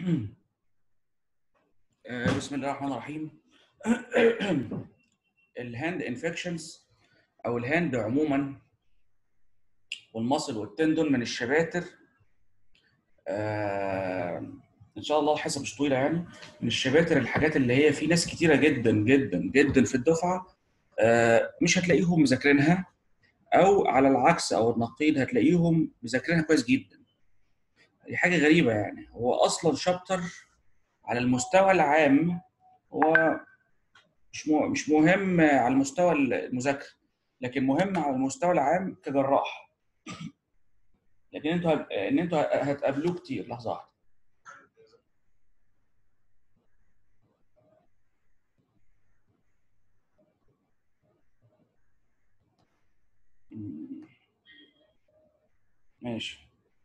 آه، بسم الله الرحمن الرحيم الهاند انفكشنز او الهاند عموما والمصل والتندون من الشباتر آه، ان شاء الله الحصه مش طويله يعني من الشباتر الحاجات اللي هي في ناس كتيره جدا جدا جدا في الدفعه آه، مش هتلاقيهم مذاكرينها او على العكس او النقيض هتلاقيهم مذاكرينها كويس جدا دي حاجه غريبه يعني هو اصلا شابتر على المستوى العام هو مش مو- مش مهم على المستوى المذاكره لكن مهم على المستوى العام كجراح لكن انتوا هت- ان انتوا هتقابلوه كتير لحظه واحده مم. ماشي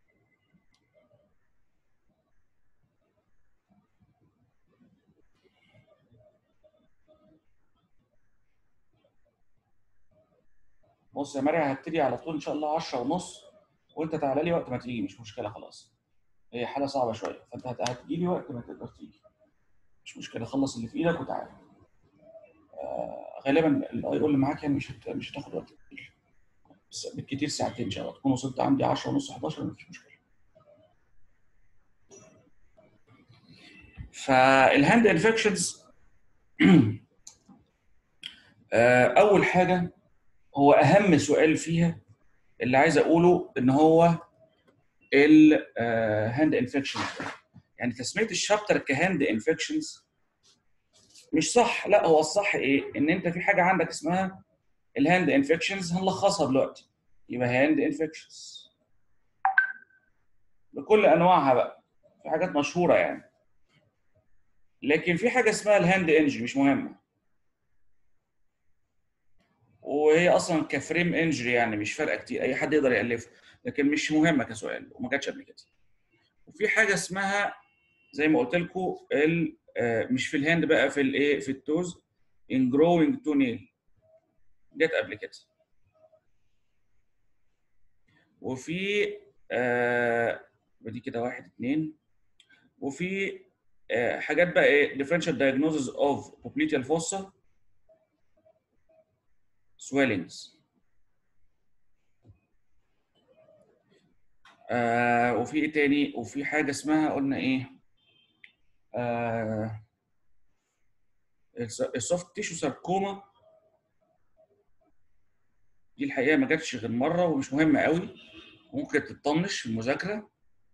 بص يا مريم هبتدي على طول ان شاء الله 10 ونص وانت تعالى لي وقت ما تيجي مش مشكله خلاص هي حاله صعبه شويه فانت هت- هتجي لي وقت ما تقدر تيجي مش مشكله خلص اللي في ايدك وتعالى آه غالبا الاي او اللي معاك يعني مش هت... مش هتاخد وقت كتير بس بالكتير ساعتين ان شاء الله تكون وصلت عندي 10 ونص 11 مفيش مشكله فالهاند انفكشنز اول حاجه هو اهم سؤال فيها اللي عايز اقوله ان هو الهاند انفكشن يعني تسميه الشابتر كهاند انفكشنز مش صح لا هو الصح ايه ان انت في حاجه عندك اسمها الهاند انفكشنز هنلخصها دلوقتي يبقى هاند انفكشنز بكل انواعها بقى في حاجات مشهوره يعني لكن في حاجه اسمها الهاند انجري مش مهمه وهي اصلا كفريم انجري يعني مش فارقه كتير اي حد يقدر يالفها لكن مش مهمه كسؤال وما جاتش قبل كده وفي حاجه اسمها زي ما قلت لكم ال- آه، مش في الهاند بقى في الايه في التوز ان جروينج تو نيل جت قبل كده وفي آه دي كده واحد اتنين وفي آه حاجات بقى ايه differential diagnosis of popliteal fossa swellings آه وفي ايه تاني وفي حاجه اسمها قلنا ايه آه السوفت تيشو ساركوما دي الحقيقه ما جاتش غير مره ومش مهمه قوي ممكن تطنش في المذاكره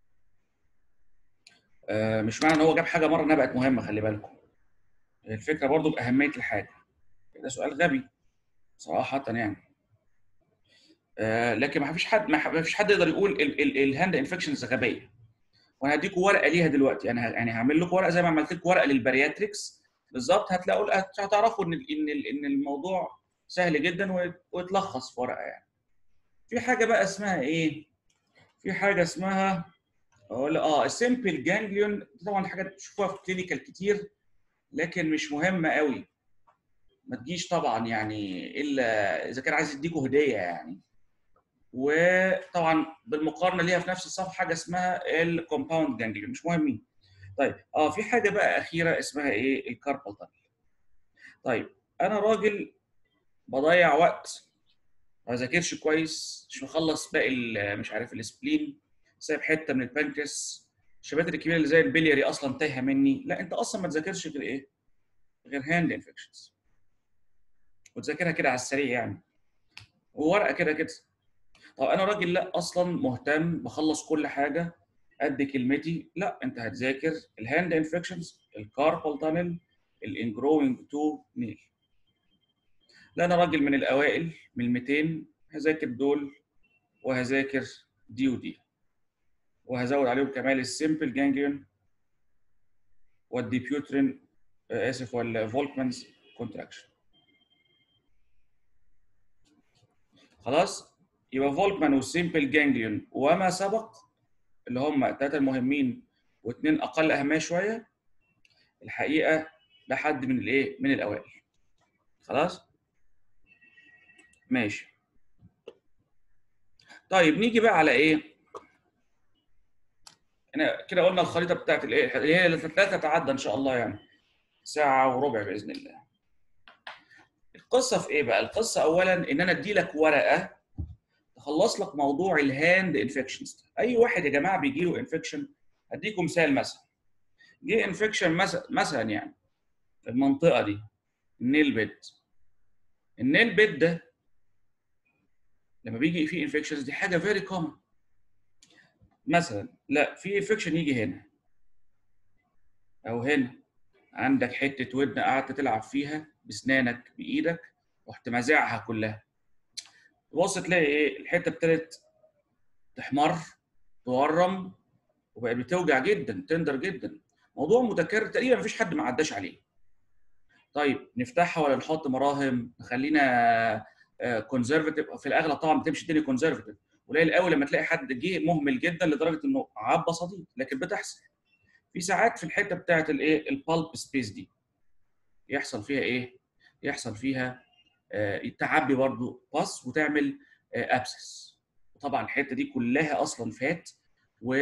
آه مش معنى ان هو جاب حاجه مره انها بقت مهمه خلي بالكم الفكره برضو باهميه الحاجه ده سؤال غبي صراحه يعني آه لكن ما فيش حد ما فيش حد يقدر يقول الهاند انفكشنز غبيه وانا هديكم ورقه ليها دلوقتي انا ه- يعني هعمل لكم ورقه زي ما عملت لكم ورقه للبارياتريكس بالظبط هتلاقوا هت- هتعرفوا ان ال- ان ال- ان الموضوع سهل جدا ويت- ويتلخص في ورقه يعني في حاجه بقى اسمها ايه في حاجه اسمها اقول اه السيمبل جانجليون طبعا دي حاجات تشوفوها في كلينيكال كتير لكن مش مهمه قوي ما تجيش طبعا يعني الا اذا كان عايز يديكوا هديه يعني وطبعا بالمقارنه ليها في نفس الصفحه حاجه اسمها الكومباوند جانجليون مش مهمين طيب اه في حاجه بقى اخيره اسمها ايه الكاربال تانل طيب انا راجل بضيع وقت ما بذاكرش كويس مش مخلص باقي ال- مش عارف السبلين سايب حته من البانكرياس الشباتر الكبيره اللي زي البلياري اصلا تايهه مني لا انت اصلا ما تذاكرش غير ايه غير هاند انفكشنز وتذاكرها كده على السريع يعني وورقه كده كده طب انا راجل لا اصلا مهتم بخلص كل حاجه قد كلمتي لا انت هتذاكر الهاند انفكشنز الكاربال تانل الانجروينج تو نيل لا انا راجل من الاوائل من ال 200 هذاكر دول وهذاكر دي ودي وهزود عليهم كمان السيمبل جانجليون والديبيوترين آه، اسف والفولكمانز كونتراكشن خلاص يبقى فولكمان والسيمبل جانجليون وما سبق اللي هم الثلاثه المهمين واثنين اقل اهميه شويه الحقيقه ده حد من الايه من الاوائل خلاص ماشي طيب نيجي بقى على ايه هنا كده قلنا الخريطه بتاعت الايه اللي هي لا تتعدى ان شاء الله يعني ساعه وربع باذن الله القصه في ايه بقى القصه اولا ان انا ادي لك ورقه تخلص لك موضوع الهاند انفكشنز اي واحد يا جماعه بيجي له انفكشن اديكم مثال مثلا جه انفكشن مثلا مثلا يعني في المنطقه دي النيل بيد النيل بيد ده لما بيجي فيه انفكشنز دي حاجه فيري كومن مثلا لا في انفكشن يجي هنا او هنا عندك حته ودن قعدت تلعب فيها باسنانك بايدك رحت مازعها كلها تبص تلاقي ايه الحته ابتدت تحمر تورم وبقت بتوجع جدا تندر جدا موضوع متكرر تقريبا مفيش حد ما عداش عليه طيب نفتحها ولا نحط مراهم نخلينا كونزرفتيف في الاغلب طبعا بتمشي الدنيا كونزرفتيف قليل قوي لما تلاقي حد جه مهمل جدا لدرجه انه عبى صديق لكن بتحصل في ساعات في الحته بتاعت الايه البالب سبيس دي يحصل فيها ايه يحصل فيها آه تعبي برضو باس وتعمل آه ابسس وطبعا الحته دي كلها اصلا فات و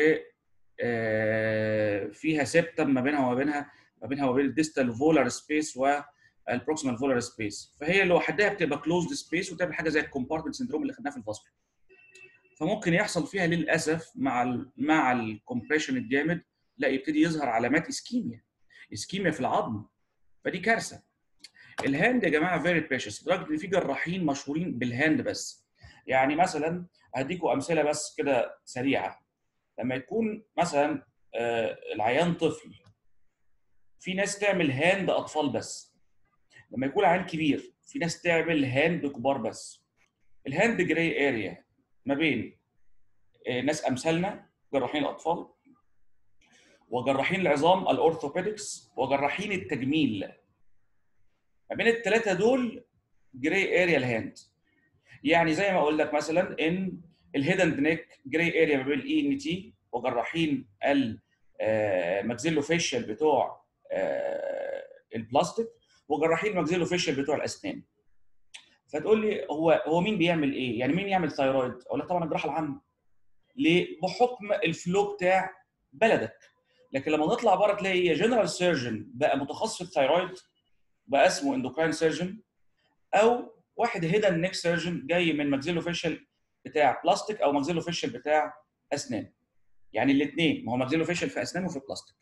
آه فيها سيبتم ما بينها وما بينها ما بينها وما بين الديستال فولار سبيس والبروكسيمال فولار سبيس فهي لوحدها بتبقى كلوزد سبيس وتعمل حاجه زي الكومبارتمنت سندروم اللي خدناها في الفاسكولار فممكن يحصل فيها للاسف مع ال مع الكومبريشن الجامد لا يبتدي يظهر علامات اسكيميا اسكيميا في العظم فدي كارثه الهاند يا جماعه فيري بريشس لدرجه ان في جراحين مشهورين بالهاند بس يعني مثلا هديكم امثله بس كده سريعه لما يكون مثلا آه العيان طفل في ناس تعمل هاند اطفال بس لما يكون عيان كبير في ناس تعمل هاند كبار بس الهاند جراي اريا ما بين ناس امثالنا جراحين الاطفال وجراحين العظام الاورثوبيدكس وجراحين التجميل ما بين الثلاثه دول جراي اريا الهاند يعني زي ما اقول لك مثلا ان الهيد اند نيك جراي اريا ما بين الاي ان تي وجراحين الماكسيلو فيشل بتوع البلاستيك وجراحين الماكسيلو فيشل بتوع الاسنان فتقول لي هو هو مين بيعمل ايه؟ يعني مين يعمل ثايرويد؟ اقول لك طبعا الجراحه العامه. ليه؟ بحكم الفلو بتاع بلدك. لكن لما نطلع بره تلاقي جنرال سيرجن بقى متخصص في الثايرويد بقى اسمه اندوكراين سيرجن او واحد هيدن نيك سيرجن جاي من ماكسيلو فيشل بتاع بلاستيك او ماكسيلو فيشل بتاع اسنان. يعني الاثنين ما هو ماكسيلو فيشل في اسنان وفي بلاستيك.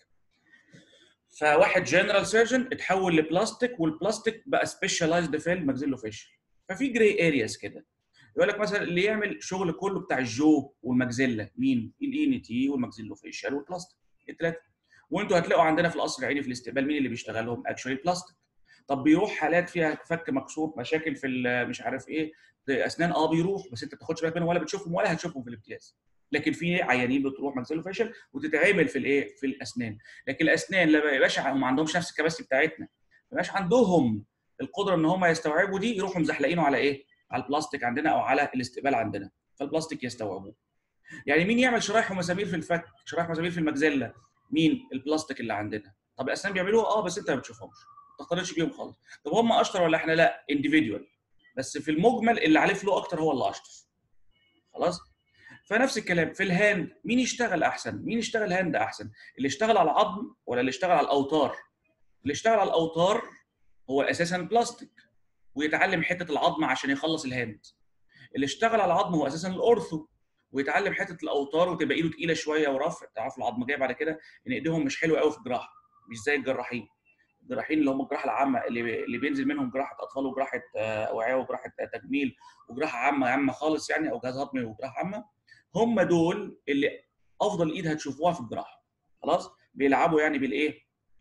فواحد جنرال سيرجن اتحول لبلاستيك والبلاستيك بقى سبيشاليزد في الماكسيلو فيشل. ففي جراي ارياز كده يقول لك مثلا اللي يعمل شغل كله بتاع الجو والماكسيلا مين؟ الاي ان تي والماكسيلو فيشال والبلاستيك الثلاثه وانتوا هتلاقوا عندنا في القصر العيني في الاستقبال مين اللي بيشتغلهم؟ اكشولي بلاستيك طب بيروح حالات فيها فك مكسور مشاكل في مش عارف ايه اسنان اه بيروح بس انت ما بتاخدش بالك منهم ولا بتشوفهم ولا هتشوفهم في الامتياز لكن في عيانين بتروح ماكسيلو فيشل وتتعمل في الايه؟ في الاسنان لكن الاسنان لا يبقاش ما عندهمش نفس الكباسيتي بتاعتنا ما يبقاش عندهم القدره ان هم يستوعبوا دي يروحوا مزحلقينه على ايه؟ على البلاستيك عندنا او على الاستقبال عندنا فالبلاستيك يستوعبوه. يعني مين يعمل شرايح ومسامير في الفك؟ شرايح ومسامير في المجزله؟ مين؟ البلاستيك اللي عندنا. طب الاسنان بيعملوها اه بس انت ما بتشوفهمش. ما تختلطش بيهم خالص. طب هم اشطر ولا احنا؟ لا انديفيدوال. بس في المجمل اللي عليه فلو اكتر هو اللي اشطر. خلاص؟ فنفس الكلام في الهاند مين يشتغل احسن؟ مين يشتغل هاند احسن؟ اللي يشتغل على العظم ولا اللي يشتغل على الاوتار؟ اللي يشتغل على الاوتار هو اساسا بلاستيك ويتعلم حته العظم عشان يخلص الهاند اللي اشتغل على العظم هو اساسا الاورثو ويتعلم حته الاوتار وتبقى ايده تقيله شويه ورفع تعرف العظم جاي بعد كده ان ايديهم مش حلوه قوي في الجراحه مش زي الجراحين الجراحين اللي هم الجراحه العامه اللي اللي بينزل منهم جراحه اطفال وجراحه اوعيه وجراحه تجميل وجراحه عامه عامه خالص يعني او جهاز هضمي وجراحه عامه هم دول اللي افضل ايد هتشوفوها في الجراحه خلاص بيلعبوا يعني بالايه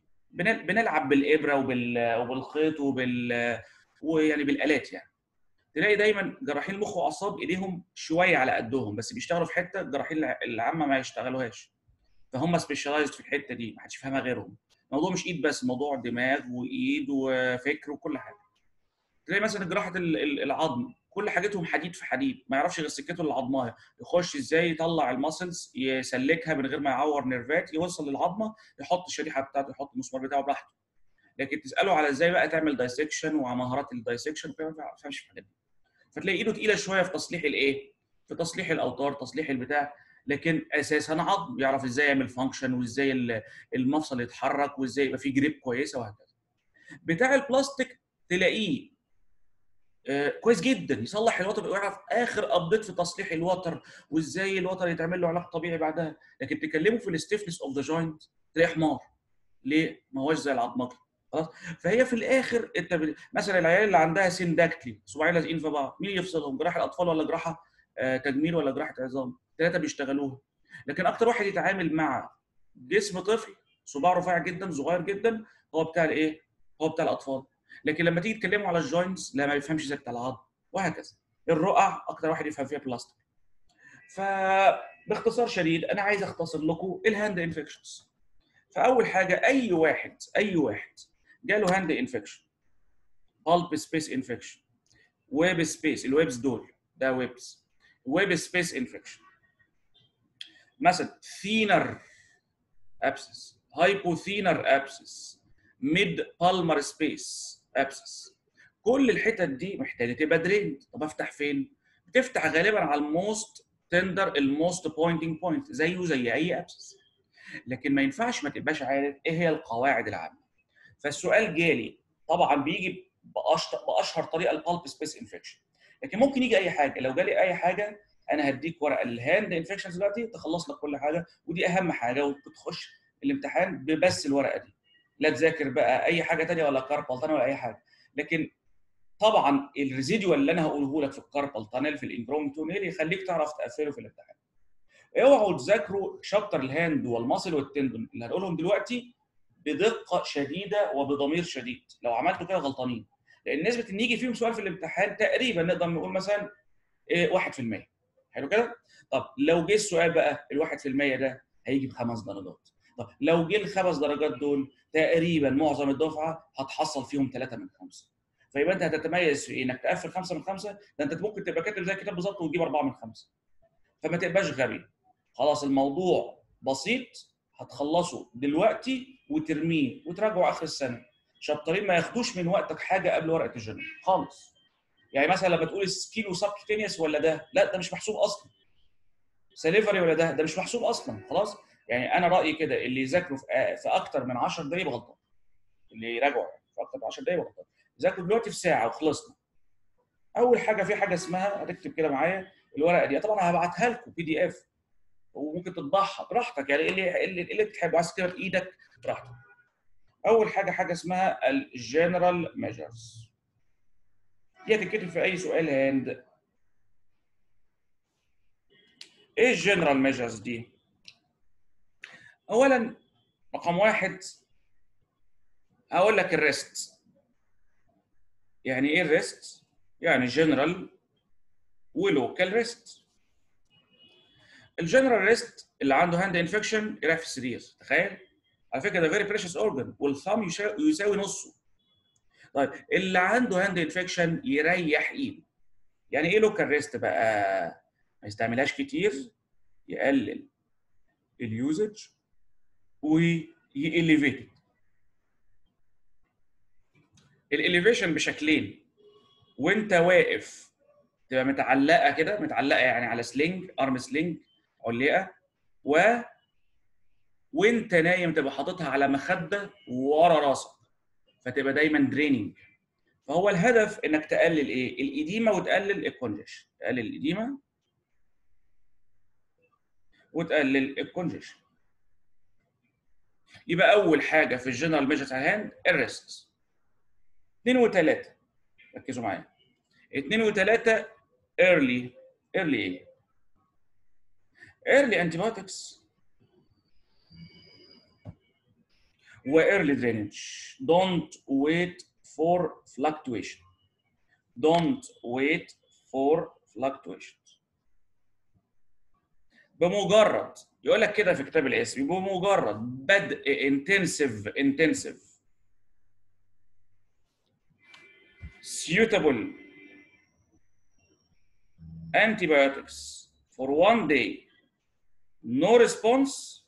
بنلعب بالابره وبال وبالخيط وبال ويعني بالالات يعني تلاقي دايما جراحين المخ واعصاب ايديهم شويه على قدهم بس بيشتغلوا في حته الجراحين العامه ما يشتغلوهاش فهم سبيشاليزد في الحته دي ما حدش يفهمها غيرهم الموضوع مش ايد بس موضوع دماغ وايد وفكر وكل حاجه تلاقي مثلا جراحه العظم كل حاجتهم حديد في حديد ما يعرفش غير سكته اللي عظمها يخش ازاي يطلع الماسلز يسلكها من غير ما يعور نيرفات يوصل للعظمه يحط الشريحه بتاعته يحط المسمار بتاعه براحته لكن تساله على ازاي بقى تعمل دايسكشن ومهارات الدايسكشن ما بيفهمش في الحاجات دي فتلاقي ايده تقيله شويه في تصليح الايه في تصليح الاوتار تصليح البتاع لكن اساسا عظم يعرف ازاي يعمل فانكشن وازاي ال- المفصل يتحرك وازاي يبقى فيه جريب كويسه وهكذا بتاع البلاستيك تلاقيه آه، كويس جدا يصلح الوتر ويعرف اخر ابديت في تصليح الوتر وازاي الوتر يتعمل له علاج طبيعي بعدها لكن تكلمه في الستيفنس اوف ذا جوينت تلاقيه حمار ليه؟ ما هوش زي العظمات خلاص فهي في الاخر انت ب... مثلا العيال اللي عندها سنداكتلي صباعين لازقين في بعض مين يفصلهم جراح الاطفال ولا جراحه آه تجميل ولا جراحه عظام ثلاثه بيشتغلوها لكن اكتر واحد يتعامل مع جسم طفل صباع رفيع جدا صغير جدا هو بتاع الايه؟ هو بتاع الاطفال لكن لما تيجي تكلمه على الجوينتس لا ما بيفهمش زي بتاع العظم وهكذا الرقع اكتر واحد يفهم فيها بلاستيك فباختصار شديد انا عايز اختصر لكم الهاند انفكشنز فاول حاجه اي واحد اي واحد جاله هاند انفكشن بالب سبيس انفكشن ويب سبيس الويبس دول ده ويبس ويب سبيس انفكشن مثلا ثينر ابسس هايبوثينر ابسس ميد بالمر سبيس ابسس كل الحتت دي محتاجه تبقى دريند طب افتح فين؟ بتفتح غالبا على الموست تندر الموست بوينتنج بوينت زيه زي اي ابسس لكن ما ينفعش ما تبقاش عارف ايه هي القواعد العامه فالسؤال جالي طبعا بيجي بأشطر باشهر طريقه البالب سبيس انفكشن لكن ممكن يجي اي حاجه لو جالي اي حاجه انا هديك ورقه الهاند انفكشنز دلوقتي تخلص لك كل حاجه ودي اهم حاجه وبتخش الامتحان ببس الورقه دي لا تذاكر بقى اي حاجه تانية ولا كاربال تاني ولا اي حاجه لكن طبعا الريزيديوال اللي انا هقوله لك في الكاربال تانل في الانبرومتونيل يخليك تعرف تقفله في الامتحان اوعوا تذاكروا شابتر الهاند والماسل والتندون اللي هنقولهم دلوقتي بدقه شديده وبضمير شديد لو عملتوا كده غلطانين لان نسبه ان يجي فيهم سؤال في الامتحان تقريبا نقدر نقول مثلا إيه 1% حلو كده طب لو جه السؤال بقى ال 1% ده هيجي بخمس درجات طب لو جه الخمس درجات دول تقريبا معظم الدفعه هتحصل فيهم ثلاثه من خمسه فيبقى انت هتتميز في انك تقفل خمسه من خمسه ده انت ممكن تبقى كاتب زي الكتاب بالظبط وتجيب اربعه من خمسه فما تبقاش غبي خلاص الموضوع بسيط هتخلصه دلوقتي وترميه وتراجعه اخر السنه شابترين ما ياخدوش من وقتك حاجه قبل ورقه الجنرال خالص يعني مثلا لما تقول سكيلو سبكتينيوس ولا ده لا ده مش محسوب اصلا سليفري ولا ده ده مش محسوب اصلا خلاص يعني انا رايي كده اللي يذاكروا في, في اكتر من 10 دقايق غلطان اللي يراجعوا في اكتر من 10 دقايق غلطان ذاكروا دلوقتي في ساعه وخلصنا اول حاجه في حاجه اسمها هتكتب كده معايا الورقه دي طبعا هبعتها لكم بي دي اف وممكن تطبعها براحتك يعني اللي اللي, اللي تحب عايز كده بايدك براحتك اول حاجه حاجه اسمها الجنرال ميجرز دي هتتكتب في اي سؤال هاند ايه الجنرال ميجرز دي اولا رقم واحد هقول لك الريست يعني ايه الريست يعني جنرال ولوكال ريست الجنرال ريست اللي عنده هاند انفكشن يريح في السرير تخيل على فكره ده فيري بريشس اورجن والثام يساوي نصه طيب اللي عنده هاند انفكشن يريح ايده يعني ايه لوكال ريست بقى ما يستعملهاش كتير يقلل اليوزج ويليفيت الاليفيشن بشكلين وانت واقف تبقى متعلقه كده متعلقه يعني على سلينج ارم سلينج علقه و وانت نايم تبقى حاططها على مخده ورا راسك فتبقى دايما دريننج فهو الهدف انك تقلل ايه؟ الاديمه وتقلل الكونجيشن تقلل الاديمه وتقلل الكونجيشن يبقى اول حاجه في الجنرال ميجرز هاند الريست اثنين وثلاثه ركزوا معايا اثنين وثلاثه ايرلي ايرلي ايه؟ ايرلي انتيبيوتكس وايرلي درينج don't wait for fluctuation don't wait for fluctuations بمجرد يقول لك كده في كتاب الاسم بمجرد بدء intensive intensive suitable antibiotics for one day no response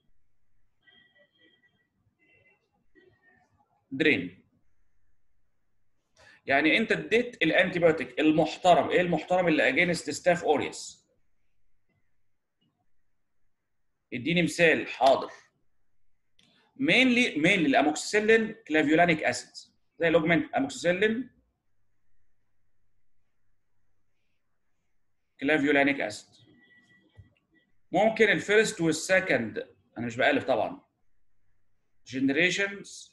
درين يعني انت اديت الانتيبيوتيك المحترم ايه المحترم اللي اجينست ستاف اوريوس اديني مثال حاضر مينلي مينلي الاموكسيسيلين كلافيولانيك اسيد زي الاوجمنت اموكسيسيلين كلافيولانيك اسيد ممكن الفيرست والسكند انا مش بألف طبعا جنريشنز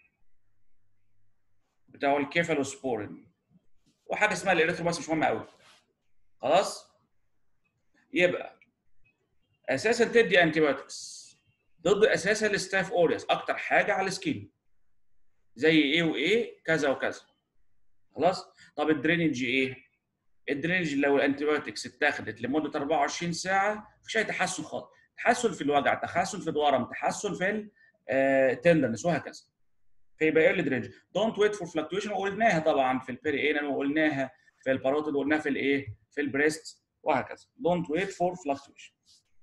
بتاع الكيفالوسبورين وحاجه اسمها الاريثروباس مش مهمه قوي خلاص يبقى اساسا تدي انتيبيوتكس ضد اساسا الستاف اوريوس اكتر حاجه على السكين زي ايه وايه كذا وكذا خلاص طب الدرينج ايه الدرينج لو الانتيبيوتكس اتاخدت لمده 24 ساعه مفيش اي تحسن خالص تحسن في الوجع تحسن في الورم تحسن في التندرنس وهكذا فيبقى ايرلي درينج دونت ويت فور فلكتويشن وقلناها طبعا في البيري انال وقلناها في الباروتيد وقلناها في الايه في البريست وهكذا دونت ويت فور فلكتويشن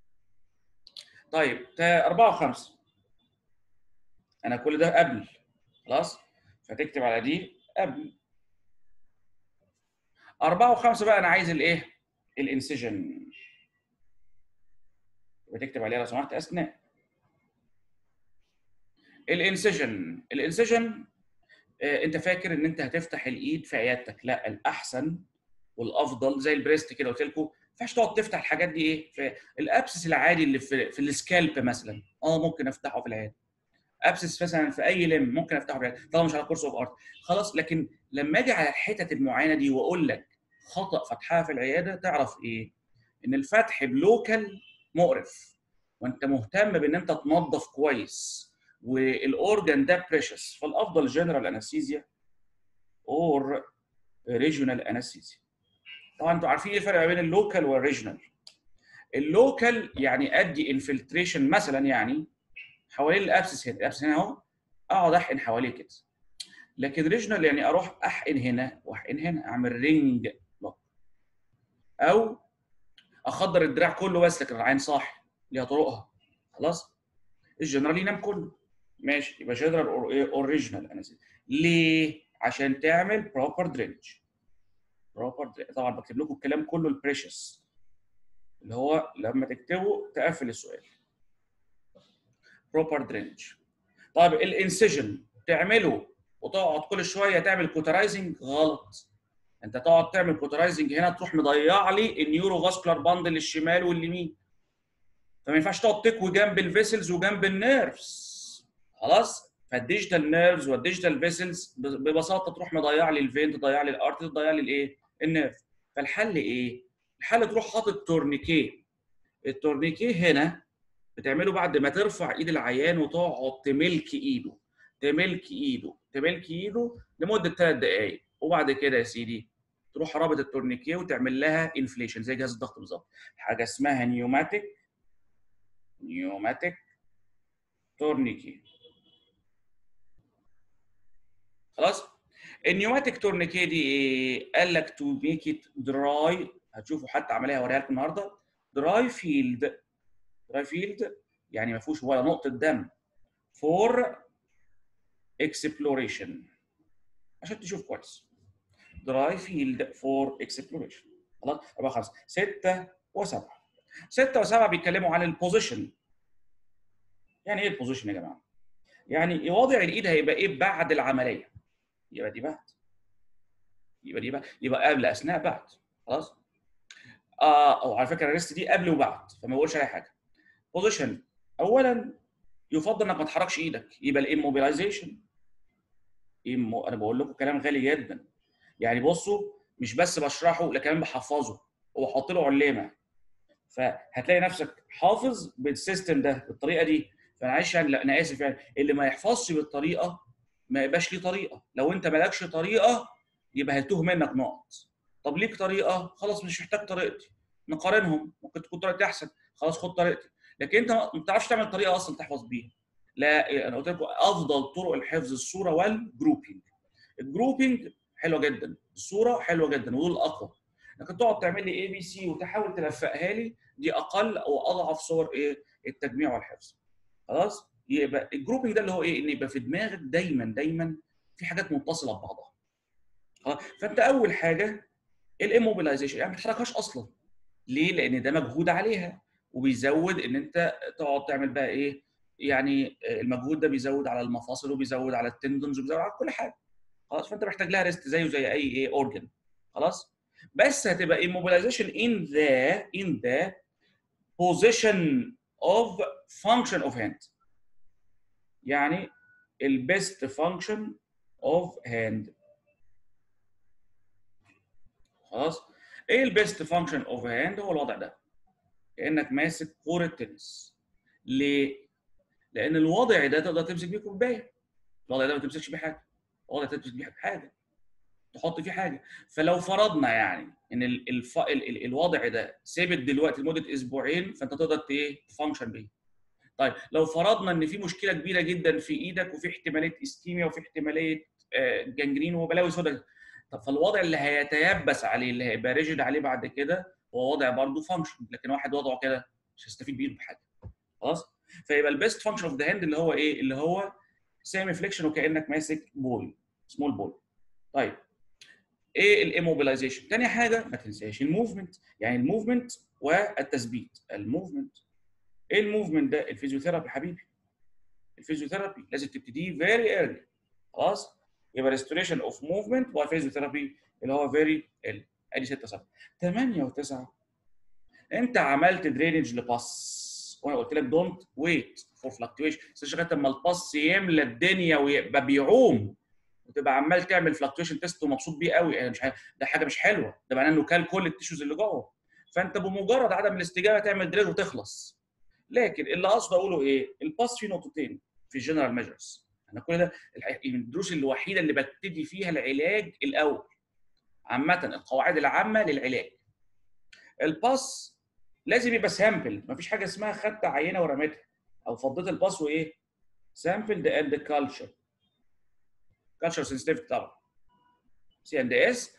طيب أربعة وخمسة أنا كل ده قبل خلاص فتكتب على دي قبل أربعة وخمسة بقى أنا عايز الإيه؟ الانسجن بتكتب عليها لو سمحت أثناء الانسجن الانسجن آه انت فاكر ان انت هتفتح الايد في عيادتك لا الاحسن والافضل زي البريست كده قلت لكم ينفعش تقعد تفتح الحاجات دي ايه في الابسس العادي اللي في في السكالب مثلا اه ممكن افتحه في العياده ابسس مثلا في اي لم ممكن افتحه في العياده طالما مش على كورس اوف ارت خلاص لكن لما اجي على الحتت المعينه دي واقول لك خطا فتحها في العياده تعرف ايه ان الفتح بلوكال مقرف وانت مهتم بان انت تنظف كويس والاورجن ده بريشس فالافضل جنرال انستيزيا اور ريجونال انستيزيا طبعا انتوا عارفين ايه الفرق ما بين اللوكال والريجنال اللوكال يعني ادي انفلتريشن مثلا يعني حوالين الابسس هنا الابسس هنا اهو اقعد احقن حواليه كده لكن ريجنال يعني اروح احقن هنا واحقن هنا اعمل رينج لوك او اخدر الدراع كله بس لكن العين صاحي ليها طرقها خلاص الجنرال ينام كله ماشي يبقى جنرال اور ايه اوريجينال انا ليه عشان تعمل بروبر درينج بروبر طبعا بكتب لكم الكلام كله البريشس اللي هو لما تكتبه تقفل السؤال بروبر درينج طيب الانسجن تعمله وتقعد كل شويه تعمل كوترايزنج غلط انت تقعد تعمل كوترايزنج هنا تروح مضيع لي النيورو فاسكولار باندل الشمال واليمين فما ينفعش تقعد تكوي جنب الفيسلز وجنب النيرفز خلاص فالديجيتال نيرفز والديجيتال فيسلز ببساطه تروح مضيع لي الفين تضيع لي الارت تضيع لي الايه النيرف فالحل ايه الحل تروح حاطط تورنيكيه التورنيكيه هنا بتعمله بعد ما ترفع ايد العيان وتقعد تملك ايده تملك ايده تملك ايده لمده ثلاث دقائق وبعد كده يا سيدي تروح رابط التورنيكيه وتعمل لها انفليشن زي جهاز الضغط بالظبط حاجه اسمها نيوماتيك نيوماتيك تورنيكيه خلاص النيوماتيك تورنيكيه دي ايه قال لك تو ميك ات دراي هتشوفوا حتى عمليه هوريها لكم النهارده دراي فيلد دراي فيلد يعني ما فيهوش ولا نقطه دم فور اكسبلوريشن عشان تشوف كويس دراي فيلد فور اكسبلوريشن خلاص يبقى خلاص 6 و7 6 و7 بيتكلموا عن البوزيشن يعني ايه البوزيشن يا جماعه؟ يعني وضع الايد هيبقى ايه بعد العمليه يبقى دي بعد يبقى دي بعد يبقى قبل اثناء بعد خلاص اه او على فكره الريست دي قبل وبعد فما بقولش عليها حاجه بوزيشن اولا يفضل انك ما تحركش ايدك يبقى الاموبيلايزيشن إيمو انا بقول لكم كلام غالي جدا يعني بصوا مش بس بشرحه لا كمان بحفظه وبحط له علامه فهتلاقي نفسك حافظ بالسيستم ده بالطريقه دي فمعلش يعني لا انا اسف يعني اللي ما يحفظش بالطريقه ما يبقاش ليه طريقه لو انت مالكش طريقه يبقى هيتوه منك نقط طب ليك طريقه خلاص مش محتاج طريقتي نقارنهم ممكن تكون طريقتي احسن خلاص خد طريقتي لكن انت ما بتعرفش تعمل طريقه اصلا تحفظ بيها لا انا قلت لكم افضل طرق الحفظ الصوره والجروبينج الجروبينج حلوه جدا الصوره حلوه جدا ودول الاقوى لكن تقعد تعمل لي اي بي سي وتحاول تلفقها لي دي اقل او اضعف صور ايه التجميع والحفظ خلاص يبقى الجروبنج ده اللي هو ايه ان يبقى في دماغك دايما دايما في حاجات متصله ببعضها خلاص فانت اول حاجه الاموبيلايزيشن يعني ما تحركهاش اصلا ليه لان ده مجهود عليها وبيزود ان انت تقعد تعمل بقى ايه يعني المجهود ده بيزود على المفاصل وبيزود على التندونز وبيزود على كل حاجه خلاص فانت محتاج لها ريست زيه زي اي ايه اورجن خلاص بس هتبقى immobilization in the in the position of function of hand يعني البيست function of hand خلاص ايه البيست فانكشن اوف هاند هو الوضع ده كانك ماسك كوره تنس ليه لان الوضع ده تقدر تمسك بيه كوبايه الوضع ده ما تمسكش بيه حاجه الوضع ده تمسك بيه حاجه تحط فيه حاجه فلو فرضنا يعني ان الف... ال... ال... الوضع ده ثابت دلوقتي لمده اسبوعين فانت تقدر ايه تفانكشن بيه طيب لو فرضنا ان في مشكله كبيره جدا في ايدك وفي احتماليه اسكيميا وفي احتماليه جنجرين وبلاوي سودا طب فالوضع اللي هيتيبس عليه اللي هيبقى ريجيد عليه بعد كده هو وضع برضه فانكشن لكن واحد وضعه كده مش هيستفيد بيه بحاجه خلاص فيبقى البيست فانكشن اوف ذا هاند اللي هو ايه اللي هو سيمي فليكشن وكانك ماسك بول سمول بول طيب ايه الايموبيلايزيشن تاني حاجه ما تنساش الموفمنت يعني الموفمنت والتثبيت الموفمنت ايه الموفمنت ده الفيزيوثيرابي حبيبي الفيزيوثيرابي لازم تبتديه فيري ايرلي خلاص يبقى ريستوريشن اوف موفمنت وفيزيوثيرابي اللي هو فيري ال ادي 6 7 8 و9 انت عملت درينج لباس وانا قلت لك دونت ويت فور فلكتويشن بس لغايه اما الباس يملى الدنيا ويبقى بيعوم وتبقى عمال تعمل فلكتويشن تيست ومبسوط بيه قوي يعني مش ح... ده حاجه مش حلوه ده معناه انه كل كل التيشوز اللي جوه فانت بمجرد عدم الاستجابه تعمل دريل وتخلص لكن اللي قصدي اقوله ايه الباس فيه نقطتين في الجنرال ميجرز انا كل ده الدروس الوحيده اللي ببتدي فيها العلاج الاول عامه القواعد العامه للعلاج الباس لازم يبقى سامبل مفيش حاجه اسمها خدت عينه ورميتها او فضيت الباس وايه سامبل اند كلتشر كلتشر سنسيتيفيتي طبعا سي اند اس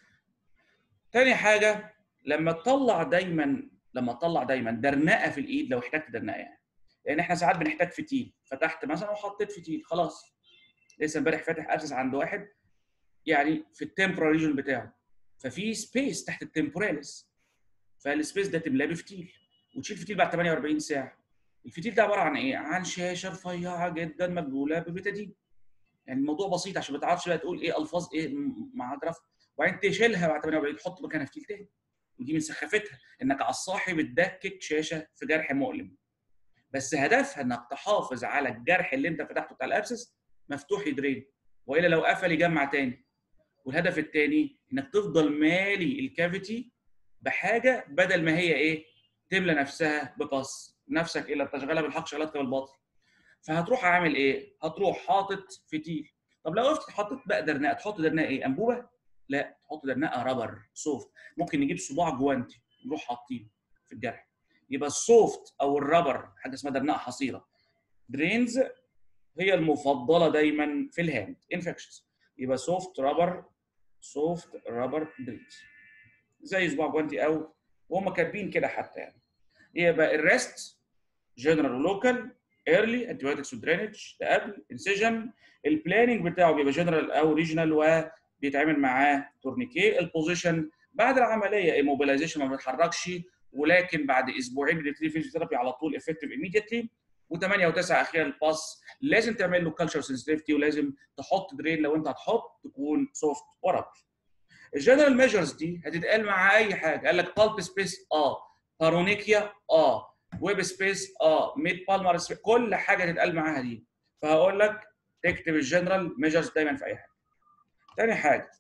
تاني حاجه لما تطلع دايما لما تطلع دايما درنقه في الايد لو احتجت درنقه يعني لان احنا ساعات بنحتاج فتيل فتحت مثلا وحطيت فتيل خلاص لسه امبارح فاتح ابسس عند واحد يعني في التمبرال ريجن بتاعه ففي سبيس تحت التمبوراليس فالسبيس ده تملاه بفتيل وتشيل فتيل بعد 48 ساعه الفتيل ده عباره عن ايه؟ عن شاشه رفيعه جدا مبلوله ببتادين يعني الموضوع بسيط عشان ما تعرفش بقى تقول ايه الفاظ ايه مع جراف وبعدين تشيلها بعد 48 تحط مكانها فتيل تاني ودي من سخافتها انك على الصاحي بتدكك شاشه في جرح مؤلم بس هدفها انك تحافظ على الجرح اللي انت فتحته بتاع الابسس مفتوح يدرين والا لو قفل يجمع تاني والهدف الثاني انك تفضل مالي الكافيتي بحاجه بدل ما هي ايه تملى نفسها بقص نفسك الا تشغلها بالحق شغلتك بالباطل فهتروح عامل ايه هتروح حاطط فتيل طب لو وقفت حطيت بقى درنقه تحط درنقه ايه انبوبه لا تحط درنقه رابر سوفت ممكن نجيب صباع جوانتي نروح حاطينه في الجرح يبقى السوفت او الرابر حاجه اسمها درنقه حصيره درينز هي المفضله دايما في الهاند انفكشنز يبقى سوفت رابر سوفت رابر درينز زي صباع جوانتي او وهم كاتبين كده حتى يعني يبقى الريست جنرال ولوكال ايرلي انتيبيوتكس ودرينج ده قبل انسيجن البلاننج بتاعه بيبقى جنرال او ريجنال وبيتعمل معاه تورنيكي البوزيشن بعد العمليه ايموبيلايزيشن ما بيتحركش ولكن بعد اسبوعين بنبتدي فيزيوثيرابي على طول افكتيف ايميديتلي و8 و9 اخيرا الباس لازم تعمل له كلتشر سنسيتيفيتي ولازم تحط درين لو انت هتحط تكون سوفت ورابر الجنرال ميجرز دي هتتقال مع اي حاجه قال لك بالب سبيس اه بارونيكيا اه ويب سبيس اه ميد بالمر سبيس كل حاجه تتقال معاها دي فهقول لك تكتب الجنرال ميجرز دايما في اي حاجه تاني حاجه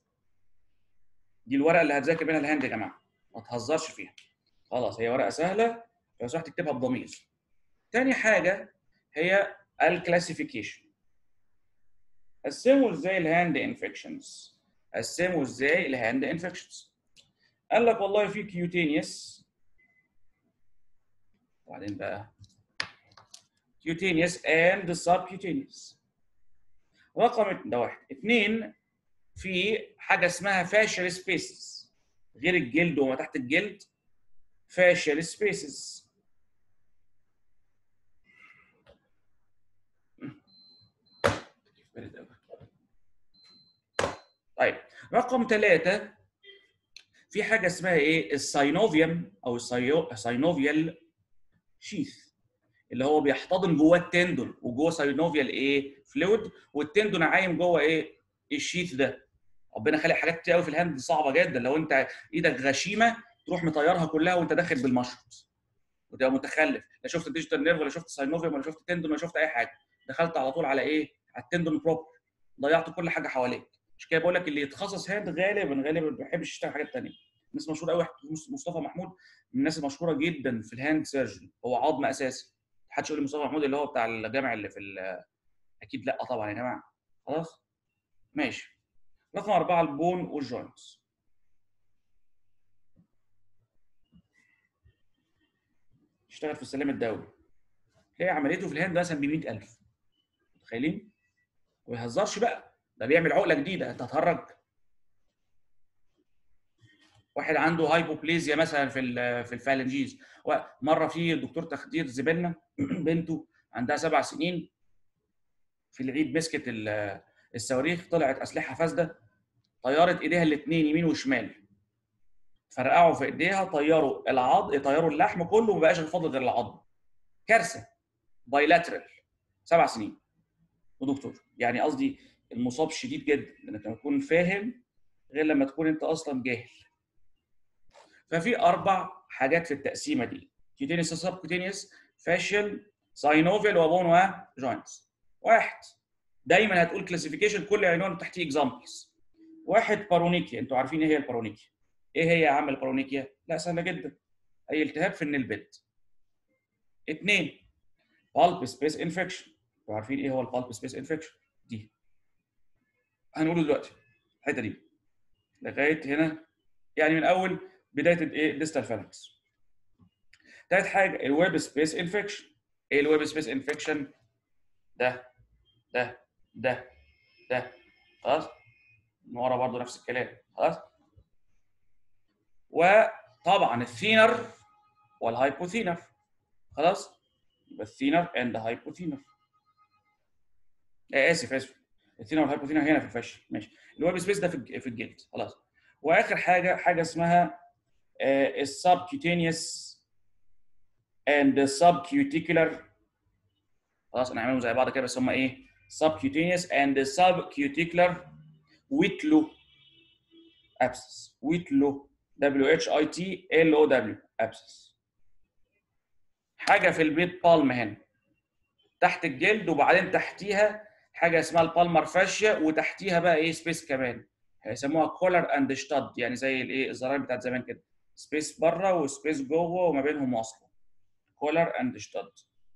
دي الورقه اللي هتذاكر منها الهاند يا جماعه ما تهزرش فيها خلاص هي ورقه سهله لو سمحت تكتبها بضمير تاني حاجه هي الكلاسيفيكيشن قسموا ازاي الهاند انفكشنز قسموا ازاي الهاند انفكشنز قال لك والله في كيوتينيوس وبعدين بقى كيوتينيوس اند subcutaneous رقم ده واحد اثنين في حاجه اسمها فاشل سبيسز غير الجلد وما تحت الجلد فاشل سبيسز طيب رقم ثلاثة في حاجة اسمها ايه؟ الساينوفيوم أو الساينوفيال شيث اللي هو بيحتضن جواه التندون وجوه ساينوفيال ايه فلويد والتندون عايم جوه ايه الشيث ده ربنا خلق حاجات كتير قوي في الهاند صعبه جدا لو انت ايدك غشيمه تروح مطيرها كلها وانت داخل بالمشرط وتبقى متخلف لا شفت الديجيتال نيرف ولا شفت ساينوفيوم ولا شفت تندون ولا شفت اي حاجه دخلت على طول على ايه على التندون بروبر ضيعت كل حاجه حواليك مش كده بقول لك اللي يتخصص هاند غالبا غالبا ما بيحبش يشتغل حاجات ثانيه ناس مشهور قوي مصطفى محمود من الناس المشهوره جدا في الهاند سيرجري هو عظم اساسي محدش يقول لي مصطفى محمود اللي هو بتاع الجامع اللي في اكيد لا طبعا يا جماعه خلاص ماشي رقم أربعة البون والجوينتس اشتغل في السلام الدولي هي عمليته في الهند مثلا ب 100000 متخيلين؟ ما بيهزرش بقى ده بيعمل عقله جديده انت هتهرج واحد عنده هايبوبليزيا مثلا في في الفالنجيز مره في دكتور تخدير زبالنا بنته عندها سبع سنين في العيد مسكت الصواريخ طلعت اسلحه فاسده طيرت ايديها الاثنين يمين وشمال فرقعوا في ايديها طيروا العظم طيروا اللحم كله وما بقاش فاضل غير العظم كارثه بايلاترال سبع سنين ودكتور يعني قصدي المصاب شديد جدا لانك لما تكون فاهم غير لما تكون انت اصلا جاهل ففي اربع حاجات في التقسيمه دي كيوتينيوس سب كيوتينيوس فاشل ساينوفيال وبون وجوينتس واحد دايما هتقول كلاسيفيكيشن كل عنوان تحتيه اكزامبلز واحد بارونيكيا انتوا عارفين ايه هي البارونيكيا ايه هي يا عم البارونيكيا لا سهله جدا اي التهاب في النلبد اثنين بالب سبيس انفكشن انتوا عارفين ايه هو البالب سبيس انفكشن دي هنقوله دلوقتي الحته دي لغايه هنا يعني من اول بدايه الايه ديستال فالكس تالت حاجه الويب سبيس انفكشن ايه الويب سبيس انفكشن ده ده ده ده خلاص من ورا برضه نفس الكلام خلاص وطبعا الثينر والهايبوثينر خلاص يبقى الثينر اند هايبوثينر آه اسف اسف الثينر والهايبوثينر هنا في الفش ماشي الويب سبيس ده في في الجلد خلاص واخر حاجه حاجه اسمها السبكيوتينيوس اند سبكيوتيكولار خلاص انا هعملهم زي بعض كده بس هم ايه subcutaneous and subcuticular whitlow abscess whitlow W H I T L O W abscess حاجه في البيت بالم هنا تحت الجلد وبعدين تحتيها حاجه اسمها البالمر فاشيا وتحتيها بقى ايه سبيس كمان هيسموها كولر اند شتاد يعني زي الايه الزراير بتاعت زمان كده سبيس بره وسبيس جوه وما بينهم واصله كولر اند شتاد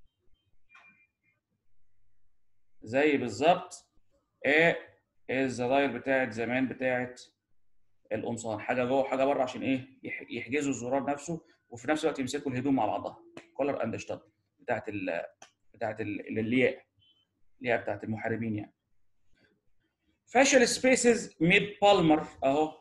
زي بالظبط ايه الزراير بتاعت زمان بتاعت القمصان حاجه جوه وحاجه بره عشان ايه يحجزوا الزرار نفسه وفي نفس الوقت يمسكوا الهدوم مع بعضها كولر اند شتاد بتاعت ال بتاعت اللياء اللياء بتاعت المحاربين يعني فاشل سبيسز ميد بالمر اهو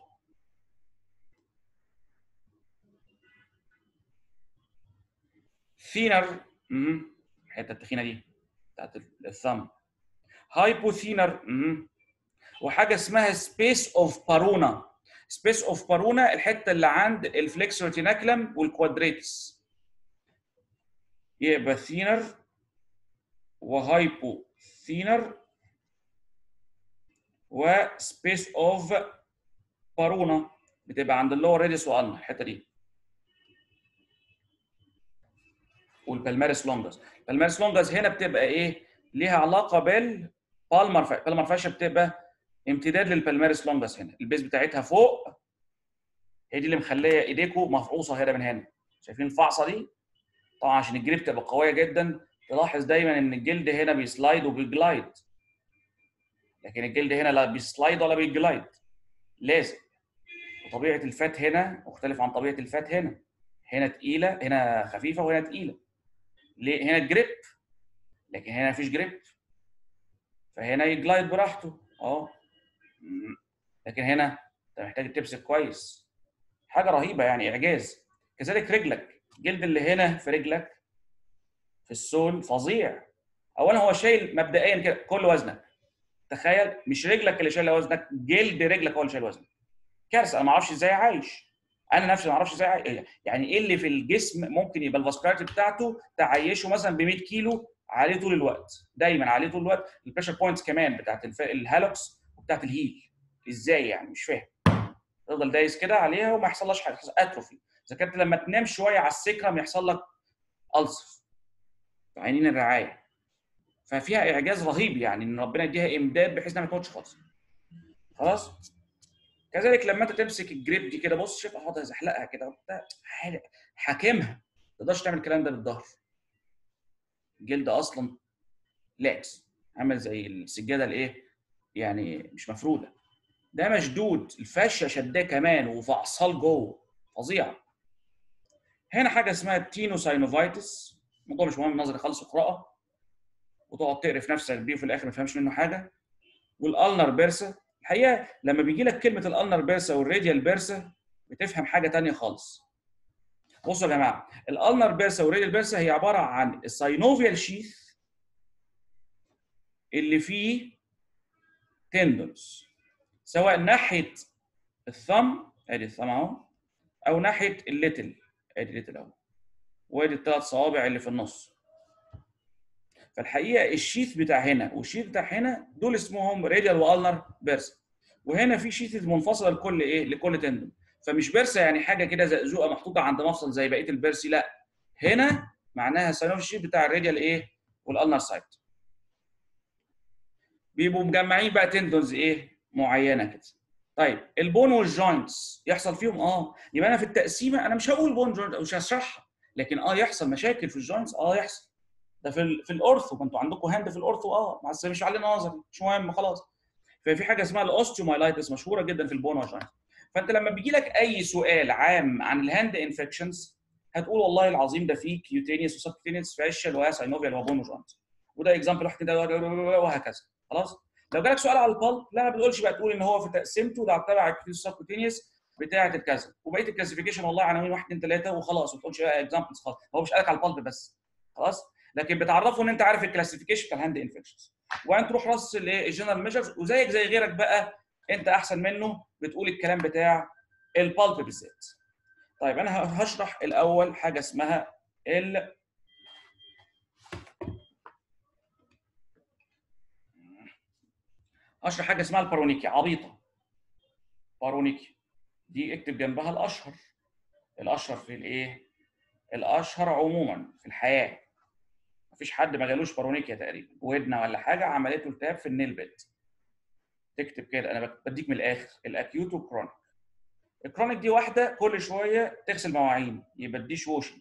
ثينر الحته التخينه دي بتاعت الثumb هايبوثينر وحاجه اسمها سبيس اوف بارونا سبيس اوف بارونا الحته اللي عند الفليكسور تيناكلم والكوادريتس يبقى ثينر وهايبوثينر وسبيس اوف بارونا بتبقى عند اللور ريديس والنا الحته دي والبلماريس لونجس البلماريس لونجس هنا بتبقى ايه ليها علاقه بال بالمر فاشيا بالمر فاشيا بتبقى امتداد للبلماريس لونجس هنا البيز بتاعتها فوق هي دي اللي مخليه ايديكم مفقوصه هنا من هنا شايفين الفعصه دي طبعا عشان الجريب تبقى قويه جدا تلاحظ دايما ان الجلد هنا بيسلايد وبيجلايد لكن الجلد هنا لا بيسلايد ولا بيجلايد لازم وطبيعه الفات هنا مختلف عن طبيعه الفات هنا هنا تقيله هنا خفيفه وهنا تقيله ليه هنا جريب لكن هنا مفيش جريب فهنا يجلايد براحته اه لكن هنا انت محتاج تمسك كويس حاجه رهيبه يعني اعجاز كذلك رجلك الجلد اللي هنا في رجلك في السول فظيع اولا هو شايل مبدئيا كده كل وزنك تخيل مش رجلك اللي شايله وزنك جلد رجلك هو اللي شايل وزنك كارثه انا ما اعرفش ازاي عايش انا نفسي ما اعرفش ازاي يعني ايه اللي في الجسم ممكن يبقى الفاسكولاريتي بتاعته تعيشه مثلا ب 100 كيلو عليه طول الوقت دايما عليه طول الوقت البريشر بوينتس كمان بتاعت الف... الهالوكس وبتاعت الهيل ازاي يعني مش فاهم تفضل دايس كده عليها وما يحصلهاش حاجه اتروفي اذا كنت لما تنام شويه على السكرم يحصل لك الصف في عينين الرعايه ففيها اعجاز رهيب يعني ان ربنا يديها امداد بحيث انها ما تموتش خالص خلاص كذلك لما انت تمسك الجريب دي كده بص شوف اقعد ازحلقها كده وبتاع حاكمها ما تقدرش تعمل الكلام ده بالظهر الجلد اصلا لاكس عامل زي السجاده الايه يعني مش مفروده ده مشدود الفشه شداه كمان وفعصال جوه فظيعه هنا حاجه اسمها التينوساينوفايتس الموضوع مش مهم نظري خالص اقراها وتقعد تقرف نفسك بيه وفي الاخر ما تفهمش منه حاجه والالنر بيرسا الحقيقه لما بيجي لك كلمه الالنر بيرسا والراديال بيرسا بتفهم حاجه ثانيه خالص بصوا يا جماعه الالنر بيرسا والراديال بيرسا هي عباره عن الساينوفيال شيث اللي فيه تندونز سواء ناحيه الثم ادي الثم اهو او ناحيه الليتل ادي الليتل اهو وادي الثلاث صوابع اللي في النص فالحقيقه الشيث بتاع هنا والشيث بتاع هنا دول اسمهم راديال والنر بيرسا وهنا في شيث منفصله لكل ايه لكل تندون فمش بيرسا يعني حاجه كده زقزوقه محطوطه عند مفصل زي بقيه البيرسي لا هنا معناها سينوف الشيث بتاع الراديال ايه والالنر سايد بيبقوا مجمعين بقى تندونز ايه معينه كده طيب البون والجوينتس يحصل فيهم اه يبقى انا في التقسيمه انا مش هقول بون جوينت مش هشرحها لكن اه يحصل مشاكل في الجوينتس اه يحصل ده في ال في الاورثو ما انتوا عندكم هاند في الاورثو اه بس مش علينا نظري مش مهم خلاص ففي حاجه اسمها الاوستيومايلايتس مشهوره جدا في البون والجوينت فانت لما بيجي لك اي سؤال عام عن الهاند انفكشنز هتقول والله العظيم ده فيه كيوتينيوس وسبكيوتينيوس فاشل وساينوفيال وبون وجوينت وده اكزامبل واحد كده وهكذا خلاص لو جالك سؤال على البلب لا ما بتقولش بقى تقول ان هو في تقسيمته ده تبع الكيوتينيوس سبكيوتينيوس بتاعه الكذا وبقيه الكلاسيفيكيشن والله عناوين 1 2 3 وخلاص ما تقولش بقى اكزامبلز خلاص هو مش قالك على البلب بس خلاص لكن بتعرفه ان انت عارف الكلاسيفيكيشن بتاع الهاند انفكشنز وانت تروح رص الايه الجنرال ميجرز وزيك زي غيرك بقى انت احسن منه بتقول الكلام بتاع البالب بالذات طيب انا هشرح الاول حاجه اسمها ال هشرح حاجه اسمها البارونيكيا عبيطه بارونيكيا دي اكتب جنبها الاشهر الاشهر في الايه الاشهر عموما في الحياه مفيش حد ما جالوش بارونيكيا تقريبا ودنا ولا حاجه عملته التهاب في النيل بيت تكتب كده انا بديك من الاخر الاكيوت والكرونيك الكرونيك دي واحده كل شويه تغسل مواعين يبقى ديش ووشنج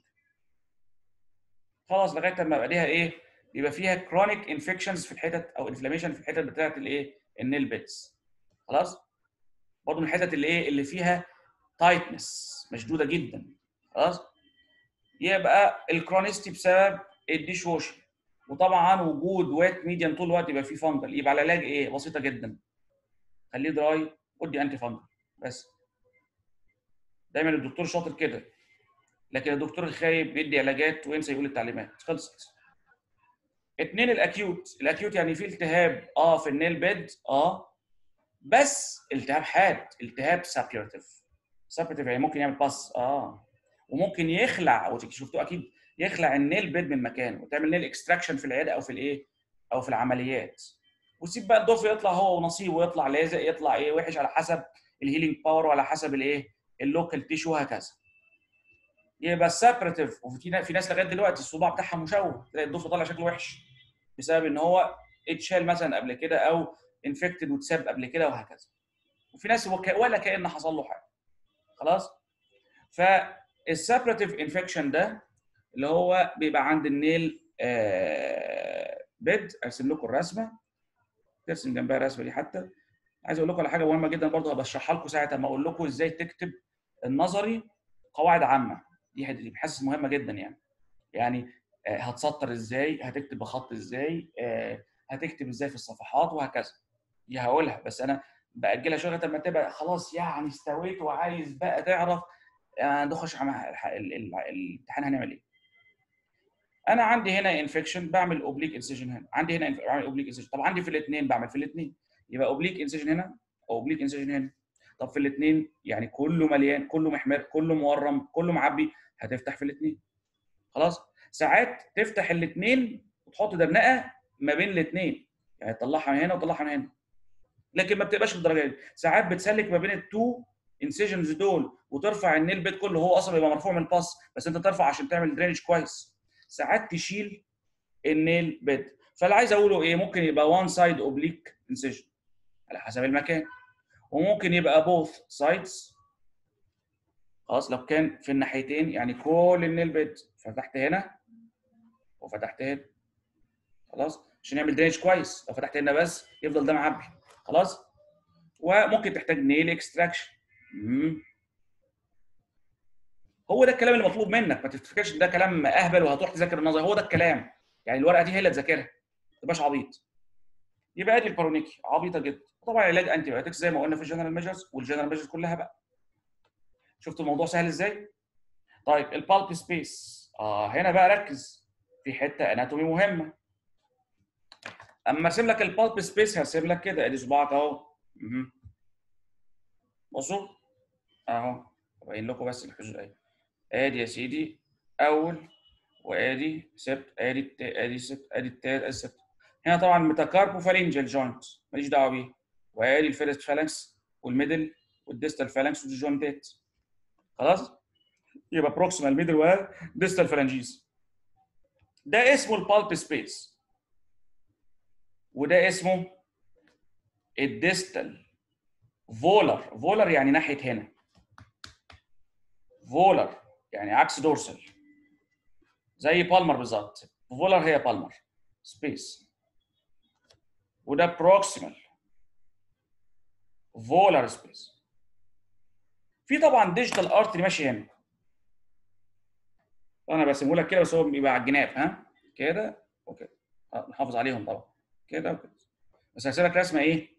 خلاص لغايه لما يبقى ليها ايه يبقى فيها كرونيك انفكشنز في الحتت او انفلاميشن في الحتت بتاعت الايه النيل بيتس خلاص برضه من الحتت اللي ايه اللي فيها تايتنس مشدوده جدا خلاص يبقى الكرونيستي بسبب الديش ووشنج وطبعا وجود ويت ميديم طول الوقت يبقى فيه فانجل يبقى العلاج ايه بسيطه جدا خليه دراي ودي انتي فانجل بس دايما الدكتور شاطر كده لكن الدكتور الخايب بيدي علاجات وينسى يقول التعليمات خلصت اتنين الاكيوت الاكيوت يعني فيه التهاب اه في النيل بيد اه بس التهاب حاد التهاب سابيورتيف سابيورتيف يعني ممكن يعمل باس اه وممكن يخلع وشفتوه اكيد يخلع النيل بيد من مكانه وتعمل نيل اكستراكشن في العياده او في الايه او في العمليات وتسيب بقى الضفر يطلع هو ونصيبه يطلع لازق يطلع ايه وحش على حسب الهيلينج باور وعلى حسب الايه اللوكال تيشو وهكذا يبقى السابرتيف وفي في ناس لغايه دلوقتي الصباع بتاعها مشوه تلاقي الضفر طالع شكله وحش بسبب ان هو اتشال مثلا قبل كده او انفكتد واتساب قبل كده وهكذا وفي ناس ولا كان حصل له حاجه خلاص فالسابرتيف انفكشن ده اللي هو بيبقى عند النيل آه بيد ارسم لكم الرسمه ترسم جنبها الرسمه دي حتى عايز اقول لكم على حاجه مهمه جدا برضه هبشرحها لكم ساعه ما اقول لكم ازاي تكتب النظري قواعد عامه دي دي حاسس مهمه جدا يعني يعني آه هتسطر ازاي هتكتب بخط ازاي آه هتكتب ازاي في الصفحات وهكذا دي هقولها بس انا باجلها شويه لما تبقى خلاص يعني استويت وعايز بقى تعرف نخش على الامتحان هنعمل ايه انا عندي هنا انفكشن بعمل اوبليك انسيجن هنا عندي هنا بعمل اوبليك انسيجن طب عندي في الاثنين بعمل في الاثنين يبقى اوبليك انسيجن هنا او اوبليك انسيجن هنا طب في الاثنين يعني كله مليان كله محمر كله مورم كله معبي هتفتح في الاثنين خلاص ساعات تفتح الاثنين وتحط درنقه ما بين الاثنين يعني تطلعها من هنا وتطلعها من هنا لكن ما بتبقاش بالدرجه دي ساعات بتسلك ما بين التو انسيجنز دول وترفع النيل بيت كله هو اصلا بيبقى مرفوع من الباس بس انت ترفع عشان تعمل درينج كويس ساعات تشيل النيل بيت فاللي عايز اقوله ايه ممكن يبقى وان سايد اوبليك انسيجن على حسب المكان وممكن يبقى بوث سايدز خلاص لو كان في الناحيتين يعني كل النيل بيت فتحت هنا وفتحت هنا خلاص عشان يعمل درينج كويس لو فتحت هنا بس يفضل ده معبي خلاص وممكن تحتاج نيل اكستراكشن هو ده الكلام اللي مطلوب منك ما تفتكرش ان ده كلام اهبل وهتروح تذاكر النظري هو ده الكلام يعني الورقه دي هي اللي تذاكرها ما تبقاش عبيط يبقى ادي البارونيكي عبيطه جدا طبعا علاج انتي بايوتكس زي ما قلنا في الجنرال ميجرز والجنرال ميجرز كلها بقى شفتوا الموضوع سهل ازاي طيب البالب سبيس اه هنا بقى ركز في حته اناتومي مهمه اما ارسم لك البالب سبيس هرسم لك كده ادي صباعك اهو بصوا اهو باين لكم بس الحجر اهي ادي يا سيدي اول وادي سبت ادي الت... ادي سبت ادي التالت ادي السبت هنا طبعا ميتاكاربو فالينجل جوينت ماليش دعوه بيه وادي الفيرست فالانكس والميدل والديستال فالانكس والجوينتات خلاص يبقى بروكسيمال ميدل وديستال فالانجيز ده اسمه البالب سبيس وده اسمه الديستال فولر فولر يعني ناحيه هنا فولر يعني عكس دورسال زي بالمر بالظبط فولر هي بالمر سبيس وده بروكسيمال فولر سبيس في طبعا ديجيتال ارتري ماشي هنا انا برسمه لك كده بس هو بيبقى على الجناب ها كده وكده نحافظ عليهم طبعا كده وكده بس هرسم لك رسمه ايه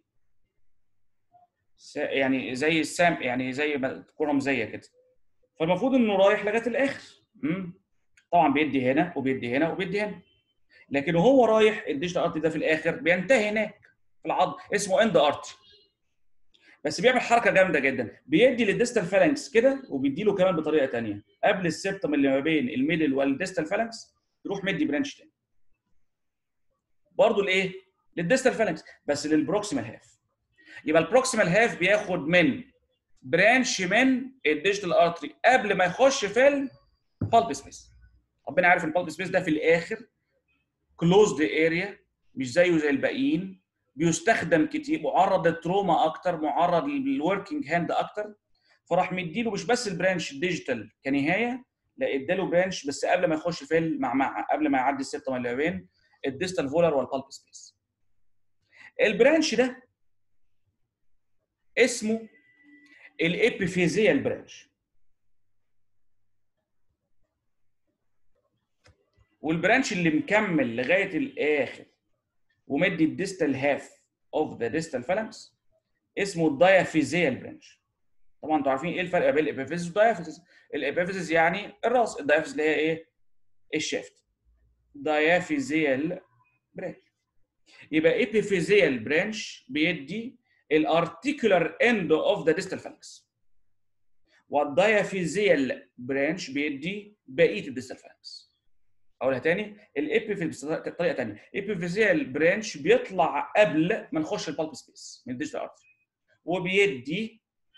يعني زي السام يعني زي ما تكون رمزيه كده فالمفروض انه رايح لغايه الاخر امم طبعا بيدي هنا وبيدي هنا وبيدي هنا لكن وهو رايح الديجيتال ارتري ده في الاخر بينتهي هناك في العظم اسمه اند ارتري بس بيعمل حركه جامده جدا بيدي للديستال فالانكس كده وبيدي له كمان بطريقه ثانيه قبل السبتم اللي ما بين الميدل والديستال فالانكس يروح مدي برانش تاني برضه لايه للديستال فالانكس بس للبروكسيمال هاف يبقى البروكسيمال هاف بياخد من برانش من الديجيتال ارتري قبل ما يخش في البالب سبيس ربنا عارف البالب سبيس ده في الاخر كلوزد اريا مش زيه زي الباقيين بيستخدم كتير معرض للتروما اكتر معرض للوركينج هاند اكتر فراح مديله مش بس البرانش الديجيتال كنهايه لا اداله برانش بس قبل ما يخش في المعمعه قبل ما يعدي السبتم اللي بين الديستال فولر والبالب سبيس البرانش ده اسمه الابيفيزيال برانش والبرانش اللي مكمل لغايه الاخر ومدي الديستال هاف اوف ذا ديستال فالانكس اسمه الدايافيزيال برانش طبعا انتوا عارفين ايه الفرق بين الابيفيزيس والدايافيزيس الابيفيزيس يعني الراس الدايافيزيس اللي هي ايه الشافت دايافيزيال برانش يبقى ابيفيزيال برانش بيدي الارتيكولار اند اوف ذا ديستال فالانكس والدايافيزيال برانش بيدي بقيه الديستال فالانكس اقولها تاني الابيفيز بطريقه ثانيه الابيفيزيال برانش بيطلع قبل ما نخش البالب سبيس من الديجيتال ارتري وبيدي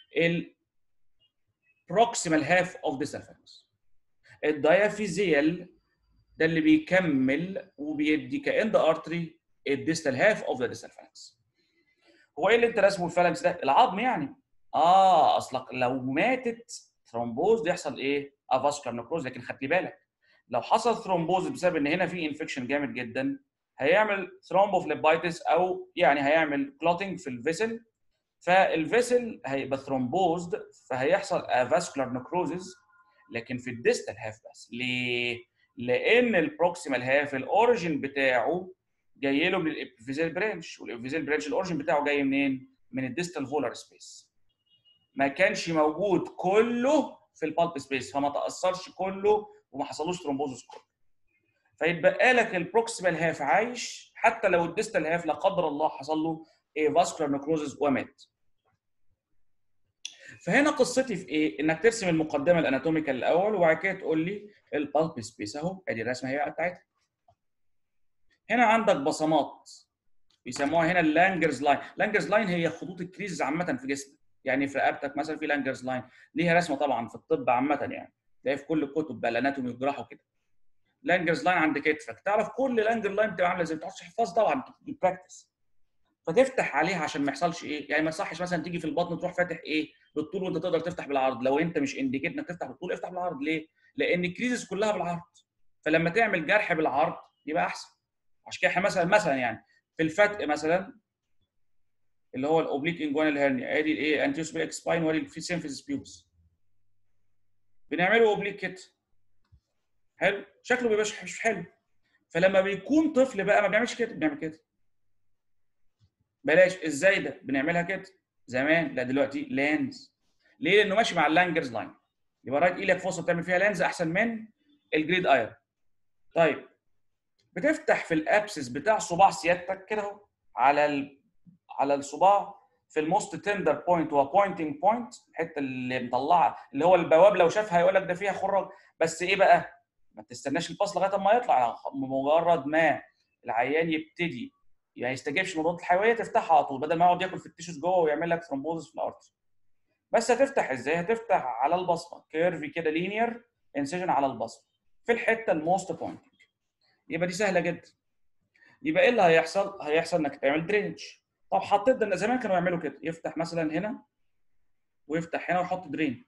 البروكسيمال هاف اوف ديستال فالانكس الدايافيزيال ده اللي بيكمل وبيدي كاند ارتري الديستال هاف اوف ذا ديستال فالانكس هو ايه اللي انت راسمه الفالانكس ده العظم يعني اه اصلك لو ماتت ثرومبوز يحصل ايه افاسكولار نكروز لكن خلي بالك لو حصل ثرومبوز بسبب ان هنا في انفكشن جامد جدا هيعمل ثرومبوفليبايتس او يعني هيعمل كلوتنج في الفيسل فالفيسل هيبقى ثرومبوزد فهيحصل افاسكولار نكروزز لكن في الديستال هاف بس ليه؟ لان البروكسيمال هاف الاوريجن بتاعه جاي له من الابيفيزيال برانش والابيفيزيال برانش الاوريجن بتاعه جاي منين؟ من الديستال فولار سبيس ما كانش موجود كله في البالب سبيس فما تاثرش كله وما حصلوش ثرومبوزس كله فيتبقى لك البروكسيمال هاف عايش حتى لو الديستال هاف لا قدر الله حصل له ايه فاسكولار نكروزز ومات فهنا قصتي في ايه؟ انك ترسم المقدمه الاناتوميكال الاول وبعد كده تقول لي البالب سبيس اهو ادي الرسمه هي بتاعتها. هنا عندك بصمات بيسموها هنا اللانجرز لاين، لانجرز لاين هي خطوط الكريز عامه في جسمك، يعني في رقبتك مثلا في لانجرز لاين، ليها رسمه طبعا في الطب عامه يعني، تلاقي في كل الكتب بقى الاناتومي والجراحه وكده. لانجرز لاين عند كتفك، تعرف كل لانجر لاين بتبقى عامله ازاي؟ ما تقعدش تحفظ طبعا براكتس. فتفتح عليها عشان ما يحصلش ايه؟ يعني ما يصحش مثلا تيجي في البطن تروح فاتح ايه؟ بالطول وانت تقدر تفتح بالعرض، لو انت مش انديكيت انك تفتح بالطول افتح بالعرض ليه؟ لان الكريزس كلها بالعرض. فلما تعمل جرح بالعرض يبقى احسن. عشان كده احنا مثلا مثلا يعني في الفتق مثلا اللي هو الاوبليك انجوانال هيرنيا ادي الايه انتيوسبيك سباين وادي السيمفيسيس بيوبس بنعمله اوبليك كده حلو شكله بيبقى مش حلو فلما بيكون طفل بقى ما بيعملش كده بنعمل كده بلاش ازاي ده بنعملها كده زمان لا دلوقتي لانز ليه لانه ماشي مع اللانجرز لاين يبقى رايت ايدك فرصه تعمل فيها لانز احسن من الجريد ايرون طيب بتفتح في الابسس بتاع صباع سيادتك كده اهو على ال... على الصباع في الموست تندر بوينت هو بوينتنج بوينت الحته اللي مطلعه اللي هو البواب لو شافها يقول لك ده فيها خراج بس ايه بقى؟ ما تستناش الباص لغايه اما يطلع مجرد ما العيان يبتدي يعني يستجيبش مضادات الحيويه تفتحها على طول بدل ما يقعد ياكل في التيشوز جوه ويعمل لك ثرومبوزس في الارتر بس هتفتح ازاي؟ هتفتح على البصمه كيرفي كده لينير انسجن على البصمه في الحته الموست بوينتنج يبقى دي سهله جدا يبقى ايه اللي هيحصل؟ هيحصل انك تعمل درينج طب حطيت ده زمان كانوا يعملوا كده يفتح مثلا هنا ويفتح هنا ويحط درين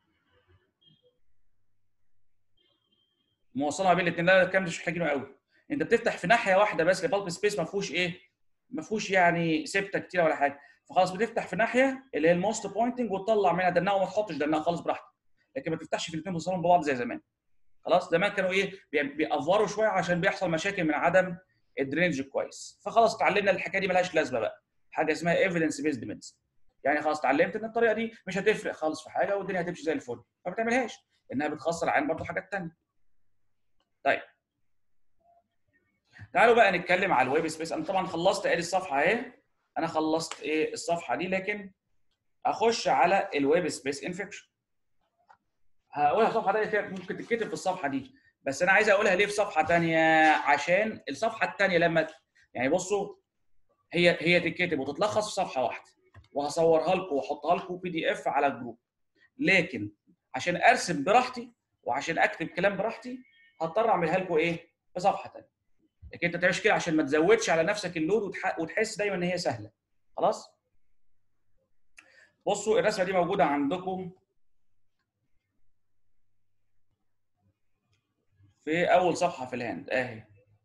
موصله ما بين الاثنين لا الكلام ده مش محتاجينه قوي انت بتفتح في ناحيه واحده بس البالب سبيس ما فيهوش ايه ما فيهوش يعني سبته كتير ولا حاجه فخلاص بتفتح في ناحيه اللي هي الموست بوينتنج وتطلع منها دناها وما تحطش دناها خالص براحتك لكن ما تفتحش في الاثنين توصلهم ببعض زي زمان خلاص زمان كانوا ايه بيأفوروا شويه عشان بيحصل مشاكل من عدم الدرينج كويس فخلاص اتعلمنا الحكايه دي ملهاش لازمه بقى حاجه اسمها ايفيدنس بيزد ميديسن يعني خلاص اتعلمت ان الطريقه دي مش هتفرق خالص في حاجه والدنيا هتمشي زي الفل فما تعملهاش لانها بتخسر العين برضه حاجات ثانيه طيب تعالوا بقى نتكلم على الويب سبيس انا طبعا خلصت ادي الصفحه اهي انا خلصت ايه الصفحه دي لكن اخش على الويب سبيس انفكشن هقولها صفحه ثانيه ممكن تتكتب في الصفحه دي بس انا عايز اقولها ليه في صفحه ثانيه عشان الصفحه الثانيه لما يعني بصوا هي هي تتكتب وتتلخص في صفحه واحده وهصورها لكم واحطها لكم بي دي اف على الجروب لكن عشان ارسم براحتي وعشان اكتب كلام براحتي هضطر اعملها لكم ايه في صفحه ثانيه لكن انت تعملش كده عشان ما تزودش على نفسك اللود وتحس دايما ان هي سهله خلاص بصوا الرسمه دي موجوده عندكم في اول صفحه في الهاند اهي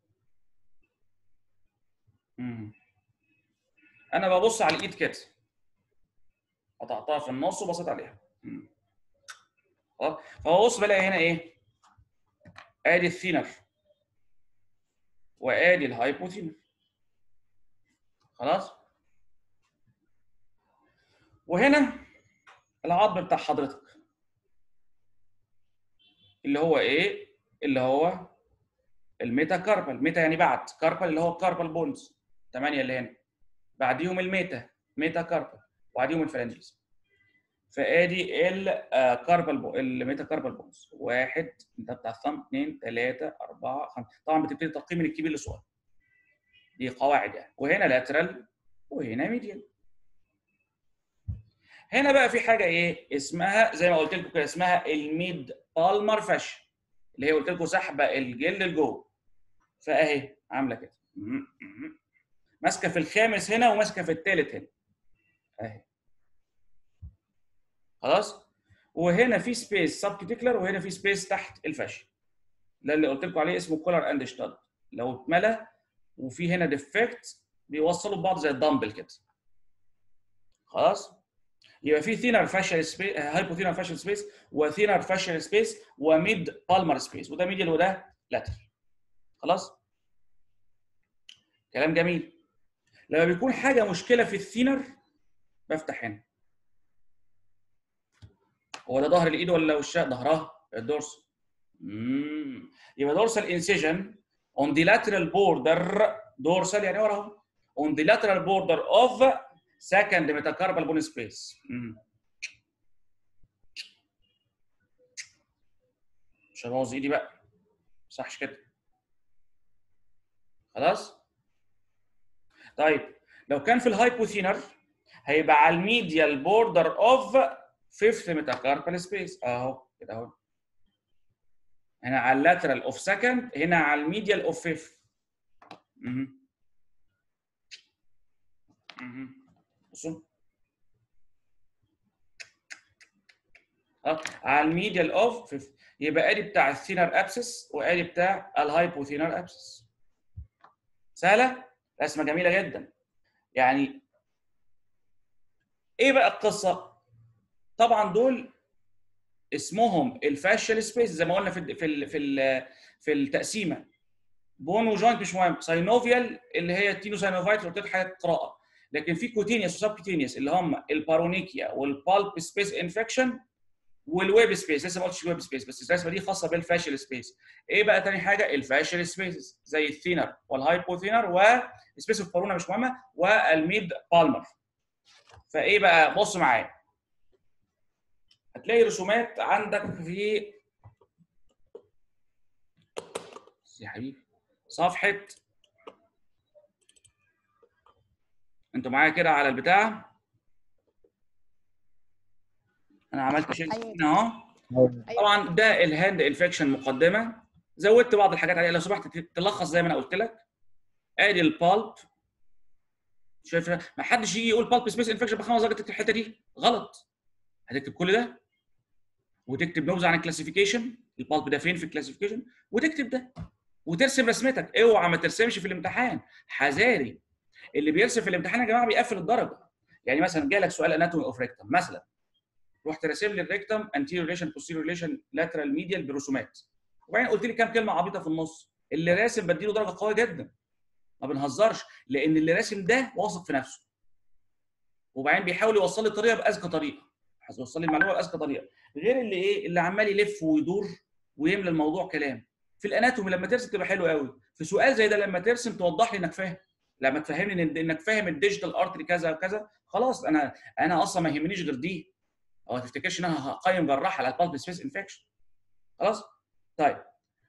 انا ببص على الايد كده قطعتها في النص وبصيت عليها خلاص فببص بلاقي هنا ايه ادي الثينر وادي الهايبوثينر خلاص وهنا العظم بتاع حضرتك اللي هو ايه اللي هو الميتا كاربال ميتا يعني بعد كاربال اللي هو الكاربال بونز 8 اللي هنا بعديهم الميتا ميتا كاربال وبعديهم الفلانجيز فادي الكاربال بو الميتا كاربال بونز واحد انت بتاع الثumb اثنين ثلاثه اربعه خمسه طبعا بتبتدي تقييم من الكبير للصغير دي قواعد يعني وهنا لاترال وهنا ميديال هنا بقى في حاجه ايه اسمها زي ما قلت لكم كده اسمها الميد بالمر فش اللي هي قلت لكم سحبه الجلد لجوه فاهي عامله كده ماسكه في الخامس هنا وماسكه في الثالث هنا اهي خلاص وهنا في سبيس سب كيتيكلر وهنا في سبيس تحت الفش ده اللي قلت لكم عليه اسمه كولر اند شتاد لو اتملى وفي هنا ديفكت بيوصلوا ببعض زي الدمبل كده خلاص يبقى في ثينر فاشل سبيس هايبو ثينر فاشل سبيس وثينر فاشل سبيس وميد بالمر سبيس وده ميديال وده لاتر خلاص كلام جميل لما بيكون حاجه مشكله في الثينر بفتح هنا هو ده ظهر الايد ولا وشها ظهرها الدورس امم يبقى دورسال انسيجن on the lateral border dorsal يعني ورا on the lateral border of second metacarpal bone space مم. مش هبوظ ايدي بقى صحش كده خلاص طيب لو كان في الهايبوثينر هيبقى على الميديال بوردر اوف فيفث ميتاكاربال سبيس اهو كده اهو هنا على اللاترال اوف سكند هنا على الميديال اوف فيفث بصوا اه على الميديال اوف فيفث يبقى ادي بتاع الثينر ابسس وادي بتاع الهايبوثينر ابسس سهله رسمه جميله جدا يعني ايه بقى القصه طبعا دول اسمهم الفاشل سبيس زي ما قلنا في ال في ال في ال في التقسيمه بون وجوينت مش مهم ساينوفيال اللي هي التينو ساينوفايت اللي قلت لك حاجه قراءه لكن في كوتينيوس وسب كوتينيوس اللي هم البارونيكيا والبالب سبيس انفكشن والويب سبيس لسه ما قلتش ويب سبيس بس الرسمه دي خاصه بالفاشل سبيس ايه بقى تاني حاجه الفاشل سبيس زي الثينر والهايبوثينر وسبيس اوف بارونا مش مهمه والميد بالمر فايه بقى بص معايا هتلاقي رسومات عندك في يا حبيبي صفحه انتوا معايا كده على البتاع انا عملت شيل أيوة. هنا اهو طبعا ده الهاند انفكشن مقدمه زودت بعض الحاجات عليها لو سمحت تلخص زي ما انا قلت لك ادي البالب شايف ما حدش يجي يقول بالب سبيس انفكشن بخمس درجات تكتب الحته دي غلط هتكتب كل ده وتكتب نوز عن الكلاسيفيكيشن البالب ده فين في الكلاسيفيكيشن وتكتب ده وترسم رسمتك اوعى ما ترسمش في الامتحان حذاري اللي بيرسم في الامتحان يا جماعه بيقفل الدرجه يعني مثلا جالك سؤال اناتومي اوف ريكتم مثلا رحت راسم لي الريكتم انتيريور ريليشن بوستيريور ريليشن لاترال ميديال برسومات وبعدين قلت لي كام كلمه عبيطه في النص اللي راسم بديله درجه قويه جدا ما بنهزرش لان اللي راسم ده واثق في نفسه وبعدين بيحاول يوصل لي الطريقه باذكى طريقه عايز يوصل لي المعلومه باذكى طريقه غير اللي ايه اللي عمال يلف ويدور ويملى الموضوع كلام في الاناتومي لما ترسم تبقى حلو قوي في سؤال زي ده لما ترسم توضح لي انك فاهم لما تفهمني إن- انك فاهم الديجيتال ارتري كذا وكذا خلاص انا انا اصلا ما يهمنيش غير دي او ما تفتكرش ان انا هقيم جراح على البالب سبيس انفكشن خلاص طيب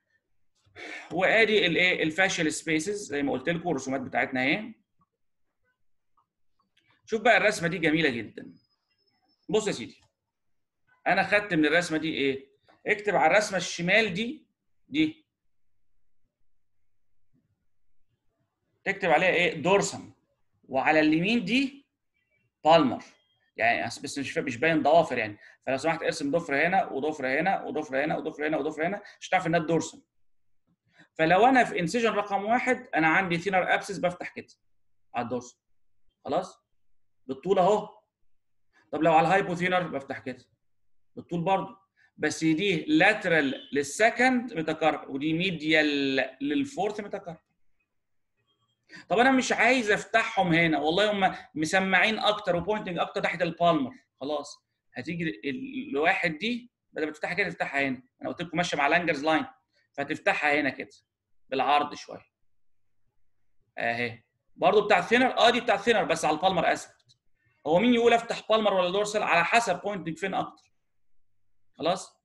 وادي الايه الفاشل سبيسز زي ما قلت لكم الرسومات بتاعتنا اهي شوف بقى الرسمه دي جميله جدا بص يا سيدي انا خدت من الرسمه دي ايه اكتب على الرسمه الشمال دي دي تكتب عليها ايه دورسم وعلى اليمين دي بالمر يعني بس مش مش باين ضوافر يعني فلو سمحت ارسم ضفر هنا وضفر هنا وضفر هنا وضفر هنا وضفر هنا مش هتعرف انها الدورسم فلو انا في انسيجن رقم واحد انا عندي ثينر ابسس بفتح كده على الدورسم خلاص بالطول اهو طب لو على الهايبوثينر بفتح كده بالطول برضه بس دي لاترال للسكند ميتاكارب ودي ميديال للفورث ميتاكارب طب انا مش عايز افتحهم هنا والله هم مسمعين اكتر وبوينتنج اكتر تحت البالمر خلاص هتيجي ال- الواحد دي بدل ما تفتحها كده تفتحها هنا انا قلت لكم ماشيه مع لانجرز لاين فتفتحها هنا كده بالعرض شويه اهي برضو بتاع الثينر اه دي بتاع الثينر بس على البالمر اسفلت هو مين يقول افتح بالمر ولا دورسال على حسب بوينتنج فين اكتر خلاص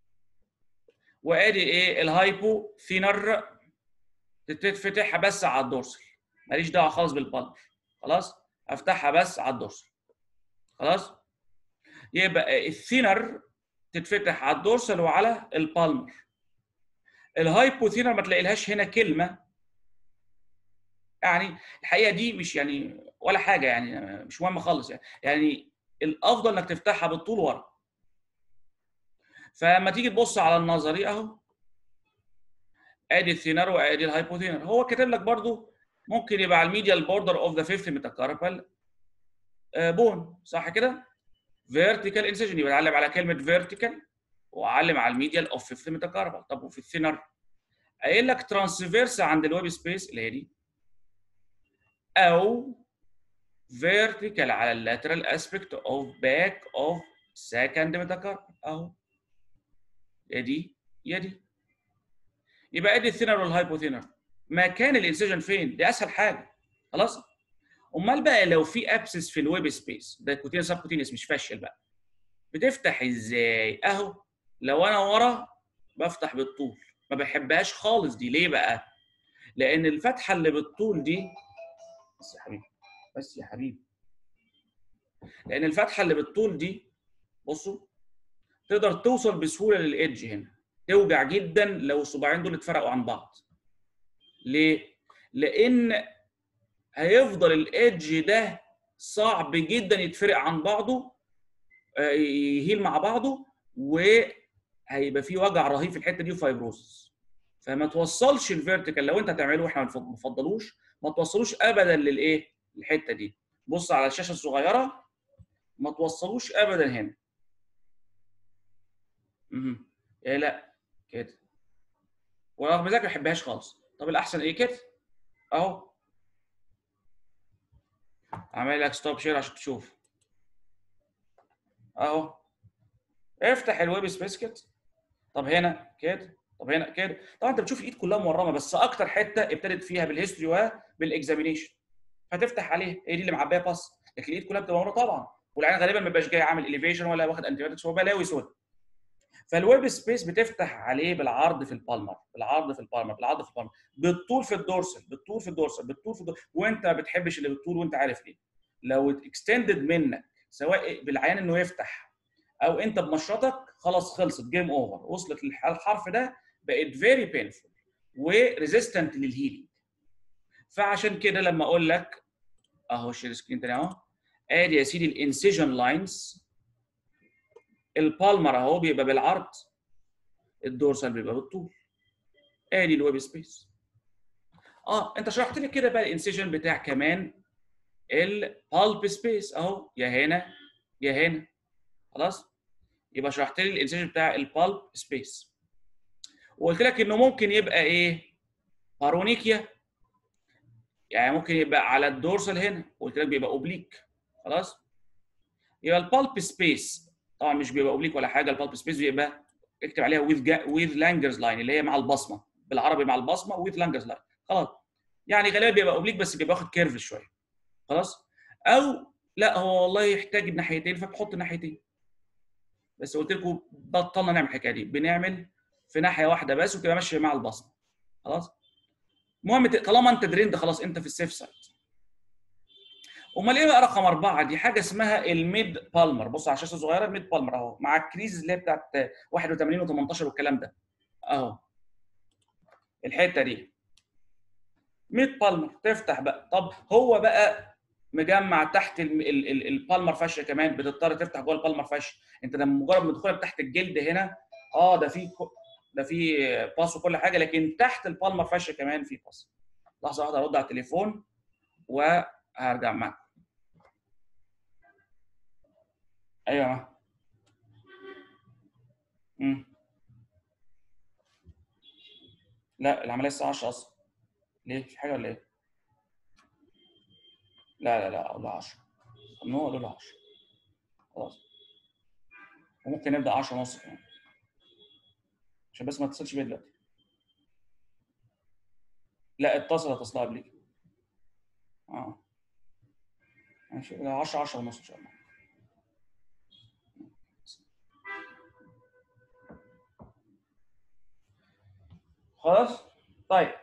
وادي ايه الهايبو ثينر تتفتح بس على الدورسال ماليش دعوه خالص بالبالمر خلاص افتحها بس على الدورسال خلاص يبقى الثينر تتفتح على الدورسال وعلى البالمر الهايبوثينر ما تلاقيلهاش هنا كلمه يعني الحقيقه دي مش يعني ولا حاجه يعني مش مهمه خالص يعني يعني الافضل انك تفتحها بالطول ورا فلما تيجي تبص على النظري اهو ادي الثينر وادي الهايبوثينر هو كاتب لك برضو ممكن يبقى على الميديال بوردر اوف ذا فيفث ميتاكاربال بون صح كده؟ فيرتيكال انسيجن يبقى علم على كلمه فيرتيكال وعلم على الميديال اوف فيفث ميتاكاربال طب وفي الثينر قايل لك ترانسفيرس عند الويب سبيس اللي هي دي او فيرتيكال على اللاترال اسبكت اوف باك اوف سكند ميتاكاربال اهو يا دي يا دي يبقى ادي الثينر والهايبوثينر مكان الانسجن فين؟ دي اسهل حاجه خلاص؟ امال بقى لو في ابسس في الويب سبيس ده كوتين سب كوتينيس مش فاشل بقى بتفتح ازاي؟ اهو لو انا ورا بفتح بالطول ما بحبهاش خالص دي ليه بقى لان الفتحه اللي بالطول دي بس يا حبيبي بس يا حبيبي لان الفتحه اللي بالطول دي بصوا تقدر توصل بسهوله للايدج هنا توجع جدا لو الصباعين دول اتفرقوا عن بعض ليه لان هيفضل الايدج ده صعب جدا يتفرق عن بعضه آه، يهيل مع بعضه وهيبقى فيه وجع رهيب في الحته دي وفايبروسس فما توصلش الفيرتيكال لو انت هتعمله واحنا ما بنفضلوش ما توصلوش ابدا للايه الحته دي بص على الشاشه الصغيره ما توصلوش ابدا هنا اها ايه لا كده ورغم ذلك ما بحبهاش خالص طب الاحسن ايه كده اهو عامل لك ستوب شير عشان تشوف اهو افتح الويب سبيس كده طب هنا كده طب هنا كده طبعا انت بتشوف الايد كلها مورمه بس اكتر حته ابتدت فيها بالهيستوري وبالاكزامينيشن فتفتح عليه هي دي اللي معبيه باص لكن الايد كلها بتبقى مورمه طبعا والعين غالبا ما بيبقاش جاي عامل اليفيشن ولا واخد انتي هو بلاوي سود فالويب سبيس بتفتح عليه بالعرض في البالمر بالعرض في البالمر بالعرض في البالمر بالطول في الدورسل بالطول في الدورسل بالطول في الدورسل وانت ما بتحبش اللي بالطول وانت عارف ليه لو اكستندد منك سواء بالعيان انه يفتح او انت بمشرطك خلاص خلصت جيم اوفر وصلت للحرف ده بقت فيري بينفول وريزيستنت للهيلينج فعشان كده لما اقول لك اهو الشير سكرين تاني اهو ادي يا سيدي الانسيجن لاينز البالمر اهو بيبقى بالعرض الدورسال بيبقى بالطول ادي الويب سبيس اه انت شرحت لي كده بقى الانسيجن بتاع كمان البالب سبيس اهو يا هنا يا هنا خلاص يبقى شرحت لي الانسيجن بتاع البالب سبيس وقلت لك انه ممكن يبقى ايه بارونيكيا يعني ممكن يبقى على الدورسال هنا قلت لك بيبقى اوبليك خلاص يبقى البالب سبيس طبعا مش بيبقى اوبليك ولا حاجه البالب سبيس بيبقى اكتب عليها ويز ويز لانجرز لاين اللي هي مع البصمه بالعربي مع البصمه ويز لانجرز لاين خلاص يعني غالبا بيبقى اوبليك بس بيبقى واخد كيرف شويه خلاص او لا هو والله يحتاج الناحيتين فبتحط الناحيتين بس قلت لكم بطلنا نعمل الحكايه دي بنعمل في ناحيه واحده بس وتبقى ماشيه مع البصمه خلاص المهم طالما انت دريند خلاص انت في السيف سايد امال ايه بقى رقم اربعه دي حاجه اسمها الميد بالمر بص على الشاشه الصغيره الميد بالمر اهو مع الكريز اللي هي بتاعت 81 و18 والكلام ده اهو الحته دي ميد بالمر تفتح بقى طب هو بقى مجمع تحت البالمر فاشيا كمان بتضطر تفتح جوه البالمر فاشيا انت لما مجرد ما تدخلها تحت الجلد هنا اه ده في ده في باس وكل حاجه لكن تحت البالمر فاشيا كمان في باس لحظه واحده ارد على التليفون وهرجع معاك ايوه امم لا العمليه الساعه 10 اصلا ليه في حاجه ولا ايه لا لا لا اقول 10 ممنوع اقول 10 خلاص وممكن نبدا 10 ونص كمان عشان بس ما تتصلش بيا دلوقتي لا اتصل اتصلها قبليك اه ماشي 10 10 ونص ان شاء الله خلاص طيب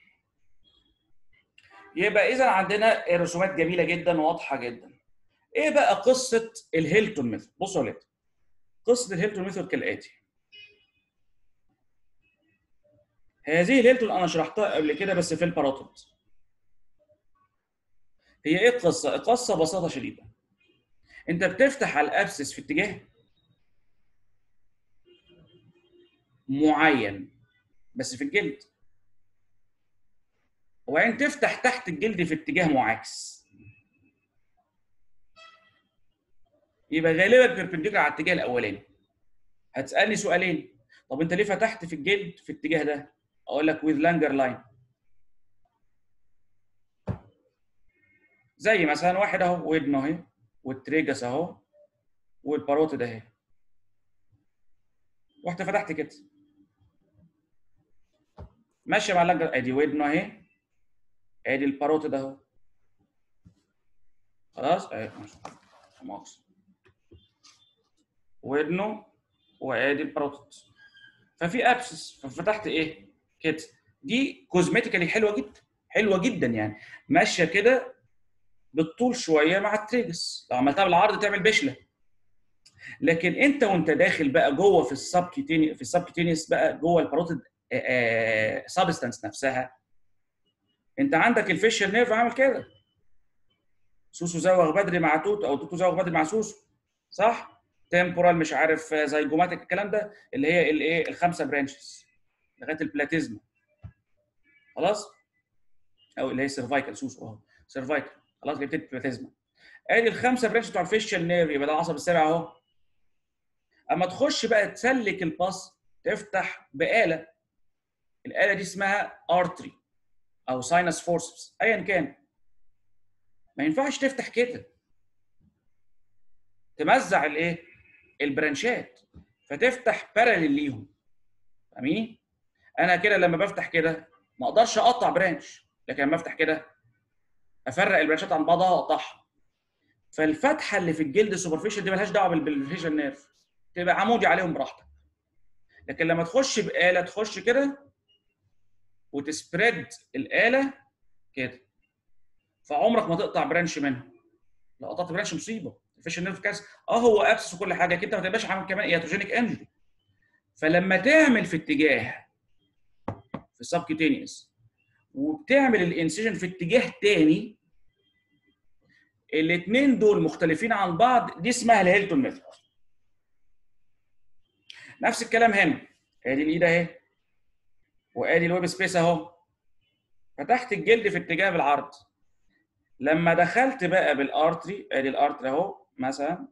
يبقى اذا عندنا رسومات جميله جدا وواضحه جدا ايه بقى قصه الهيلتون ميثود بصوا يا ولاد قصه الهيلتون ميثود كالاتي هذه الهيلتون انا شرحتها قبل كده بس في الباروتوت هي ايه القصه القصه ببساطه شديده انت بتفتح على الابسس في اتجاه معين بس في الجلد وبعدين تفتح تحت الجلد في اتجاه معاكس يبقى غالبا بيربنديكولار على الاتجاه الاولاني هتسالني سؤالين طب انت ليه فتحت في الجلد في الاتجاه ده اقول لك with لانجر لاين زي مثلا واحد اهو ودنه اهي والتريجس اهو والباروتيد اهي رحت فتحت كده ماشيه مع اللانجر ادي ودنه اهي ادي الباروتيد اهو خلاص اهي مؤاخذه ودنه وادي الباروتيد ففي ابسس ففتحت ايه كده دي كوزمتيكالي حلوه جدا حلوه جدا يعني ماشيه كده بالطول شويه مع التريجس لو عملتها بالعرض تعمل بشله لكن انت وانت داخل بقى جوه في السبكيتيني في السبكيتينيوس بقى جوه الباروتيد سبستانس نفسها انت عندك الفيشل نيرف عامل كده سوسو زوغ بدري مع توتو او توتو زوغ بدري مع سوسو صح؟ تمبورال مش عارف زيجوماتيك الكلام ده اللي هي الايه الخمسه برانشز لغايه البلاتيزما خلاص؟ او اللي هي سيرفايكال سوسو اهو سيرفايكال خلاص جبت البلاتيزما ادي الخمسه برانش بتوع الفيشل نيرف يبقى ده العصب السابع اهو اما تخش بقى تسلك الباص تفتح بآلة الآلة دي اسمها ارتري او ساينس فورسبس ايا كان ما ينفعش تفتح كده تمزع الايه البرانشات فتفتح باراليل ليهم فاهمين انا كده لما بفتح كده ما اقدرش اقطع برانش لكن لما افتح كده افرق البرانشات عن بعضها واقطعها فالفتحه اللي في الجلد السوبرفيشال دي ملهاش دعوه بالفيشن نيرف تبقى عمودي عليهم براحتك لكن لما تخش بآلة تخش كده وتسبريد الآلة كده فعمرك ما تقطع برانش منها لو قطعت برانش مصيبه الفيشن نيرف كاس اه هو ابسس وكل حاجه كده ما تبقاش عامل كمان اياتروجينيك انجري فلما تعمل في اتجاه في السبكيوتينيوس وبتعمل الانسيجن في اتجاه تاني الاثنين دول مختلفين عن بعض دي اسمها الهيلتون ميثود نفس الكلام هنا ادي الايد اهي وادي الويب سبيس اهو فتحت الجلد في اتجاه بالعرض لما دخلت بقى بالارتري ادي الارتري اهو مثلا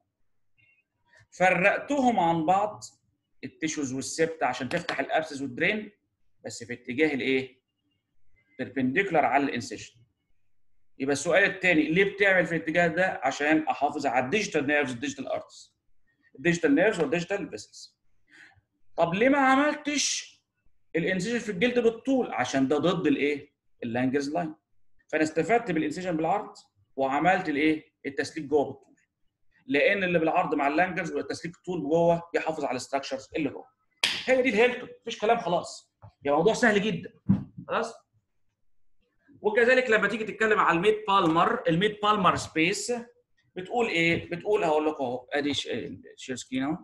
فرقتهم عن بعض التيشوز والسبت عشان تفتح الابسس والدرين بس في اتجاه الايه؟ بيربنديكولار على الانسيشن يبقى السؤال الثاني ليه بتعمل في الاتجاه ده؟ عشان احافظ على الديجيتال نيرفز الديجيتال ارتس الديجيتال نيرفز والديجيتال فيسلز طب ليه ما عملتش الانسيشن في الجلد بالطول؟ عشان ده ضد الايه؟ اللانجرز لاين فانا استفدت بالانسيشن بالعرض وعملت الايه؟ التسليك جوه بالطول لان اللي بالعرض مع اللانجرز والتسليك الطول جوه يحافظ على الاستراكشرز اللي جوه هي دي الهيلتون مفيش كلام خلاص يا موضوع سهل جدا خلاص وكذلك لما تيجي تتكلم على الميد بالمر الميد بالمر سبيس بتقول ايه؟ بتقول هقول لكم اهو ادي شير سكرين اهو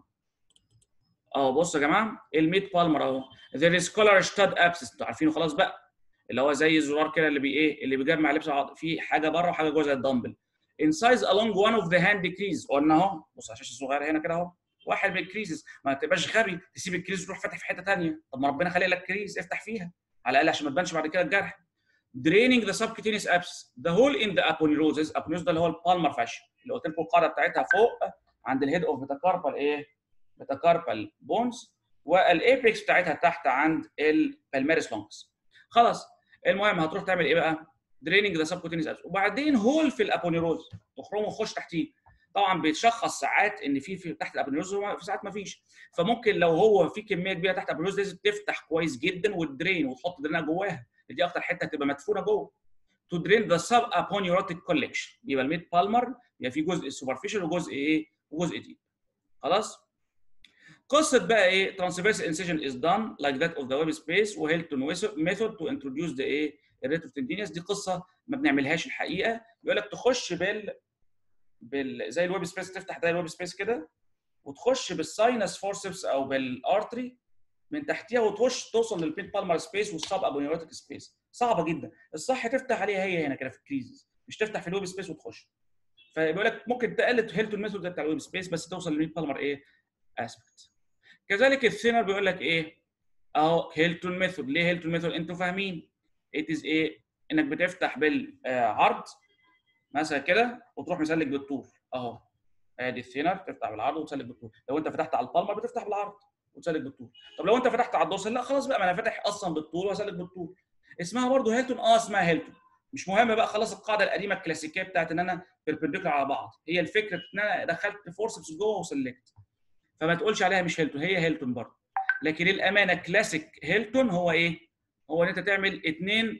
اهو بصوا يا جماعه الميد بالمر اهو there is color stud abscess انتوا عارفينه خلاص بقى اللي هو زي الزرار كده اللي بي ايه اللي بيجمع لبس العض في حاجه بره وحاجه جوه زي الدمبل in size along one of the hand crease قلنا اهو بص على الشاشه الصغيره هنا كده اهو واحد من الكريزز ما تبقاش غبي تسيب الكريز وتروح فاتح في حته ثانيه طب ما ربنا خلق لك كريز افتح فيها على الاقل عشان ما تبانش بعد كده الجرح draining the subcutaneous abscess the hole in the aponeurosis aponeurosis ده اللي هو البالمر فاشن اللي قلت لكم القاعده بتاعتها فوق عند الهيد اوف ميتاكاربال ايه ميتاكاربال بونز والايبكس بتاعتها تحت عند البالميرس لونجز خلاص المهم هتروح تعمل ايه بقى دريننج ذا سبكوتينيوس ابس وبعدين هول في الابونيروز تخرمه وتخش تحتيه طبعا بيتشخص ساعات ان في, في تحت الابونيروز وفي ساعات ما فيش فممكن لو هو في كميه كبيره تحت الابونيروز لازم تفتح كويس جدا وتدرين وتحط درينها جواها دي اكتر حته تبقى مدفونه جوه تو درين ذا سب ابونيوروتيك كولكشن يبقى الميد بالمر يبقى في جزء سوبرفيشال وجزء ايه وجزء ديب خلاص قصه بقى ايه transverse incision is done like that of the web space وهيلتون method to introduce the ايه الريت اوف تندينيوس دي قصه ما بنعملهاش الحقيقه يقول لك تخش بال بال زي الويب سبيس تفتح زي الويب سبيس كده وتخش بالساينس فورسبس او بالارتري من تحتيها وتخش توصل للبيت بالمر سبيس والسب ابونيوتيك سبيس صعبه جدا الصح تفتح عليها هي هنا كده في الكريزز مش تفتح في الويب سبيس وتخش فبيقول لك ممكن تقلد هيلتون ميثود ده بتاع الويب سبيس بس توصل للبيت بالمر ايه اسبكت كذلك الثينر بيقول لك ايه اهو هيلتون ميثود ليه هيلتون ميثود انتوا فاهمين ات از ايه انك بتفتح بالعرض مثلا كده وتروح مسلك بالطول اهو ادي الثينر تفتح بالعرض وتسلك بالطول لو انت فتحت على البالمر بتفتح بالعرض وتسلك بالطول طب لو انت فتحت على الدوسل لا خلاص بقى ما انا فاتح اصلا بالطول واسلك بالطول اسمها برضه هيلتون اه اسمها هيلتون مش مهم بقى خلاص القاعده القديمه الكلاسيكيه بتاعت ان انا بيربنديكولار على بعض هي الفكره ان انا دخلت فورسبس جوه وسلكت فما تقولش عليها مش هيلتون هي هيلتون برضه لكن الامانه كلاسيك هيلتون هو ايه؟ هو ان انت تعمل اثنين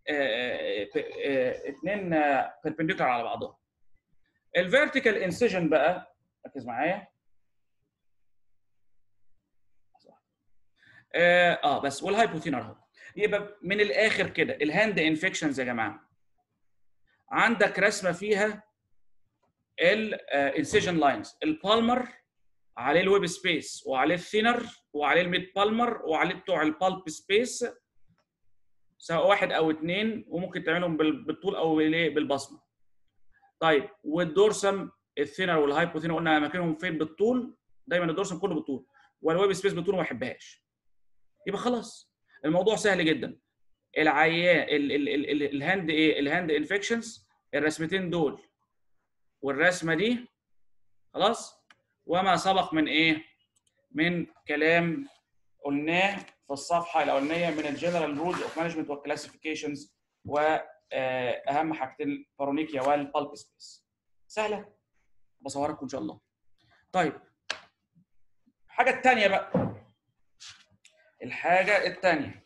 اثنين بيربنديكولار على بعضهم الفيرتيكال انسيجن بقى ركز معايا اه, آه بس والهايبوثينر اهو يبقى من الاخر كده الهاند انفكشنز يا جماعه عندك رسمه فيها الانسيجن لاينز البالمر عليه الويب سبيس وعليه الثينر وعليه الميد بالمر وعليه بتوع البالب سبيس سواء واحد او اثنين وممكن تعملهم بال- بالطول او بالايه بالبصمه. طيب والدورسم الثينر والهايبوثينر قلنا اماكنهم فين بالطول دايما الدورسم كله بالطول والويب سبيس بالطول ما بحبهاش. يبقى خلاص الموضوع سهل جدا. العيان ال- ال- ال- ال- الهاند ايه الهاند انفكشنز الرسمتين دول والرسمه دي خلاص وما سبق من ايه من كلام قلناه في الصفحه الاولانيه من الجنرال رولز اوف مانجمنت والكلاسيفيكيشنز واهم حاجتين بارونيكيا والبالب سبيس سهله بصورها لكم ان شاء الله طيب الحاجه الثانيه بقى الحاجه الثانيه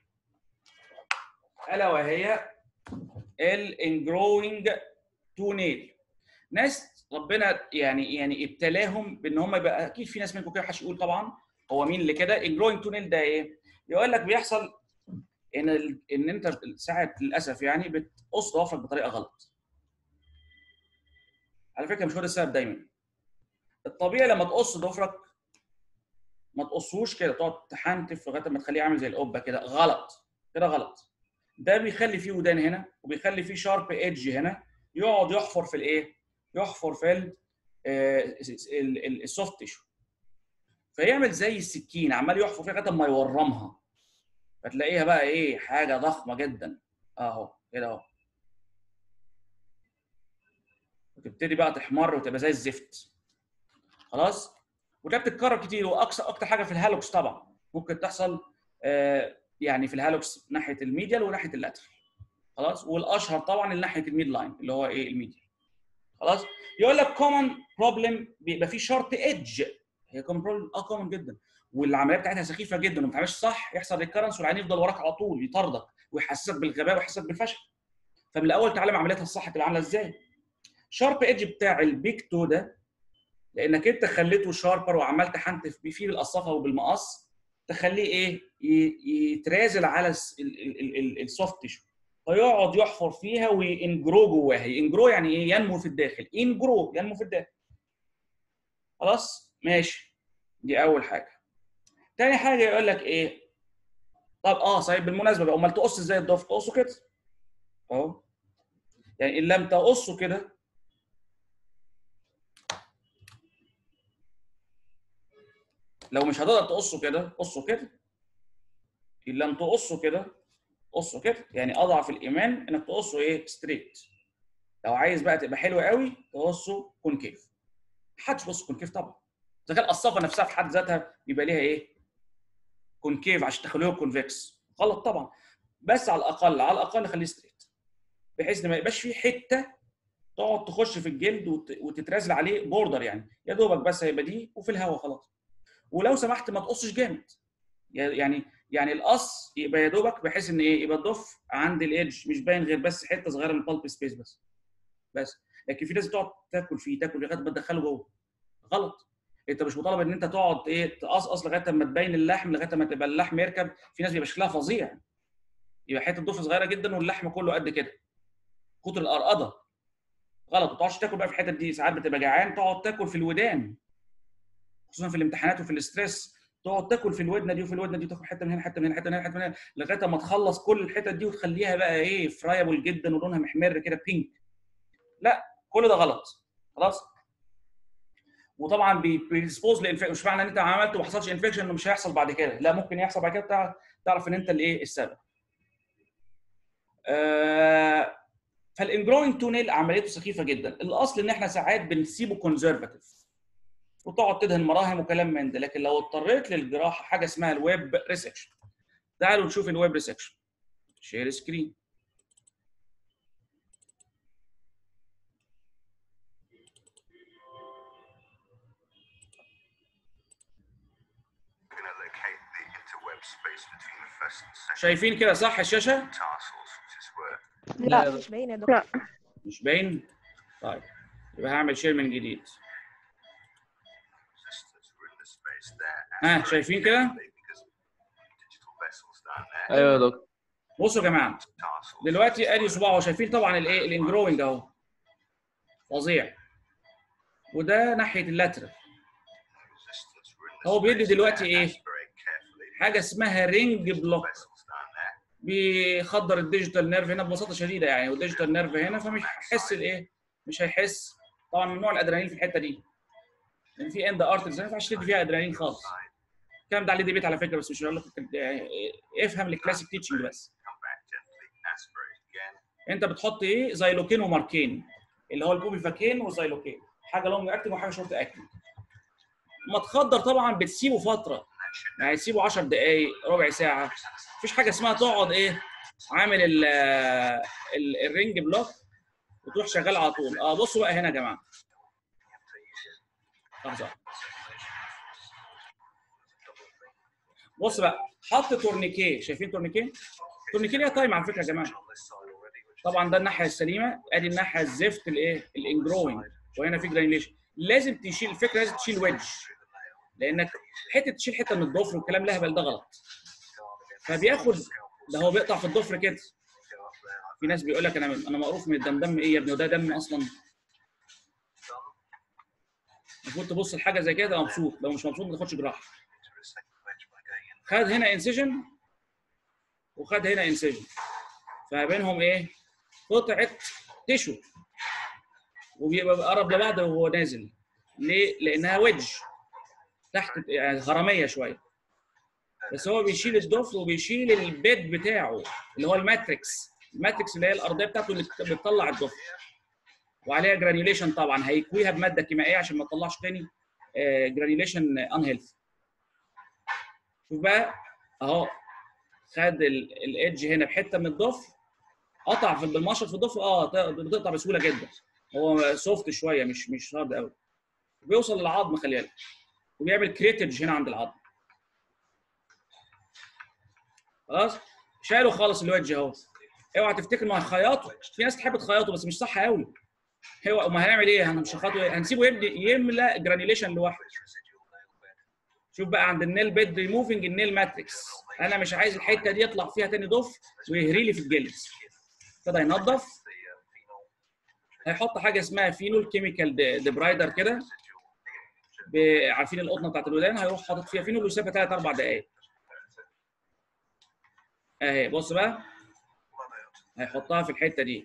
الا وهي الانجروينج تو نيل ناس ربنا يعني يعني ابتلاهم بان هم يبقى اكيد في ناس منكم كده محدش يقول طبعا هو مين اللي كده انجروينج تو نيل ده ايه؟ يقول لك بيحصل ان ال... ان انت ساعات للاسف يعني بتقص ضوافرك بطريقه غلط. على فكره مش هو ده السبب دايما. الطبيعي لما تقص ضوافرك ما تقصوش كده تقعد تحنتف لغايه ما تخليه عامل زي القبه كده غلط كده غلط. ده بيخلي فيه ودان هنا وبيخلي فيه شارب ايدج هنا يقعد يحفر في الايه؟ يحفر في ال- آه، ال- ال- السوفت تيشو فيعمل زي السكين عمال يحفر فيها لغايه ما يورمها فتلاقيها بقى ايه حاجه ضخمه جدا اهو كده اهو وتبتدي بقى تحمر وتبقى زي الزفت خلاص وده بتتكرر كتير واقصى اكتر حاجه في الهالوكس طبعا ممكن تحصل آه، يعني في الهالوكس ناحيه الميديال وناحيه اللاترال خلاص والاشهر طبعا اللي ناحيه الميد لاين اللي هو ايه الميديال خلاص يقول لك كومن بروبلم بيبقى فيه شارب ايدج هي كومن بروبلم اه كومن جدا والعمليه بتاعتها سخيفه جدا وما بتعملش صح يحصل ريكرنس والعين يفضل وراك على طول يطاردك ويحسسك بالغباء ويحسسك بالفشل فمن الاول تعلم عمليتها الصح تبقى عامله ازاي شارب ايدج بتاع البيك تو ده لانك انت خليته شاربر وعمال تحنتف بيه فيه بالقصافه وبالمقص تخليه ايه ي- يترازل على الس- ال- ال- ال- ال- السوفت تيشو فيقعد يحفر فيها وينجرو جواها ينجرو يعني ايه ينمو في الداخل انجرو ينمو في الداخل خلاص ماشي دي اول حاجه تاني حاجه يقول لك ايه طب اه صحيح بالمناسبه بقى امال تقص ازاي الضفر تقصه كده اهو يعني ان لم تقصه كده لو مش هتقدر تقصه كده قصه كده ان لم تقصه كده قصه كده يعني اضعف الايمان انك تقصه ايه ستريت لو عايز بقى تبقى حلو قوي تقصه كونكيف محدش بيقص كونكيف طبعا اذا كان القصافه نفسها في حد ذاتها بيبقى ليها ايه كونكيف عشان تخليه كونفكس غلط طبعا بس على الاقل على الاقل خليه ستريت بحيث ان ما يبقاش فيه حته تقعد تخش في الجلد وت- وتترازل عليه بوردر يعني يا دوبك بس هيبقى دي وفي الهواء خلاص ولو سمحت ما تقصش جامد يعني يعني القص يبقى يا دوبك بحيث ان ايه يبقى الضف عند الايدج مش باين غير بس حته صغيره من البالب سبيس بس بس لكن في ناس بتقعد تاكل فيه تاكل لغايه ما تدخله جوه غلط انت مش مطالب ان انت تقعد ايه تقصقص لغايه ما تبين اللحم لغايه ما تبقى اللحم يركب في ناس بيبقى شكلها فظيع يبقى حته ضفر صغيره جدا واللحم كله قد كده كتر القرقضه غلط ما تقعدش تاكل بقى في الحتت دي ساعات بتبقى جعان تقعد تاكل في الودان خصوصا في الامتحانات وفي الاستريس تقعد تاكل في الودنه دي وفي الودنه دي وتاكل حته من هنا حته من هنا حته من هنا حته من هنا لغايه ما تخلص كل الحتت دي وتخليها بقى ايه فرايبل جدا ولونها محمر كده بينك لا كل ده غلط خلاص وطبعا بيديسبوز لانفكشن مش معنى ان انت عملت وما حصلش انفكشن انه مش هيحصل بعد كده لا ممكن يحصل بعد كده تعرف, تعرف ان انت الايه السبب آه فالانجروينج تونيل عمليته سخيفه جدا الاصل ان احنا ساعات بنسيبه كونزرفاتيف وتقعد تدهن مراهم وكلام من ده لكن لو اضطريت للجراحه حاجه اسمها الويب ريسكشن تعالوا نشوف الويب ريسكشن شير سكرين We're going to locate the interweb space between the first and second شايفين كده صح الشاشه tarsals, which is where لا لا. مش باين يا دكتور مش باين طيب يبقى هعمل شير من جديد resistors were in the space there. ها شايفين كده Because ايوه يا دكتور بصوا يا جماعه tarsals. دلوقتي ادي صباعه شايفين طبعا الايه الانجروينج اهو فظيع وده ناحيه اللاترال Resistance. We're in the هو بيدي space دلوقتي there. إيه؟ Aspirate carefully. حاجه اسمها رينج بلوك Vessels down there. بيخدر الديجيتال نيرف هنا ببساطه شديده يعني والديجيتال نيرف هنا فمش هيحس الايه مش هيحس طبعا ممنوع الادرينالين في الحته دي لان في اند ارترز ما ينفعش تدي فيها ادرينالين خالص الكلام ده عليه ديبيت على فكره بس مش هقول لك يعني افهم الكلاسيك تيتشنج بس Come back gently. Aspirate again. انت بتحط ايه زيلوكين وماركين اللي هو البوبيفاكين والزيلوكين حاجه لونج اكتنج وحاجه شورت اكتنج ما تخدر طبعا بتسيبه فتره That should يعني تسيبه 10 دقائق ربع ساعه مفيش حاجه اسمها تقعد ايه عامل ال ال الرينج بلوك وتروح شغال على طول اه بصوا بقى هنا يا جماعه لحظه واحدة. بص بقى حط تورنيكيه شايفين تورنيكيه تورنيكيه ليها تايم على فكره يا جماعه on this side already, which طبعا ده الناحيه السليمه ادي الناحيه الزفت الايه الانجروينج وهنا في جرانيوليشن لازم تشيل الفكره لازم تشيل ويدج لانك حته تشيل حته من الضفر والكلام الهبل ده غلط فبياخد ده هو بيقطع في الضفر كده في ناس بيقول لك انا انا مقروف من الدم دم ايه يا ابني وده دم اصلا المفروض تبص لحاجه زي كده تبقى مبسوط لو مش مبسوط ما تاخدش جراحه to a second wedge by going in. خد هنا انسيجن وخد هنا انسيجن فبينهم ايه قطعه تشو وبيبقى قرب لبعض وهو نازل ليه لانها ويدج تحت يعني هرميه شويه بس هو بيشيل الضفر وبيشيل البيد بتاعه اللي هو الماتريكس الماتريكس اللي هي الارضيه بتاعته اللي بت- بتطلع الضفر وعليها جرانيوليشن طبعا هيكويها بماده كيميائيه عشان ما تطلعش تاني جرانيوليشن ان هيلث شوف بقى اهو خد الايدج هنا بحته من الضفر قطع في بالمشط في الضفر اه ت- بتقطع بسهوله جدا هو سوفت شويه مش مش هارد قوي بيوصل للعظم خلي بالك وبيعمل كريتج هنا عند العظم خلاص شالوا خالص الوجه اهو اوعى تفتكر انه هيخيطه في ناس تحب تخيطه بس مش صح قوي هو ما هنعمل ايه هنمشي خطوه إيه؟ هنسيبه يبدا يملى جرانيوليشن لوحده شوف بقى عند النيل بيد ريموفنج النيل ماتريكس انا مش عايز الحته دي يطلع فيها تاني ضفر ويهري لي في الجلد ابتدى ينظف هيحط حاجه اسمها فينول كيميكال ديبرايدر كده ب- عارفين القطنه بتاعت الودان هيروح حاطط فيها فينول ويسيبها ثلاث اربع دقائق اهي بص بقى هيحطها في الحته دي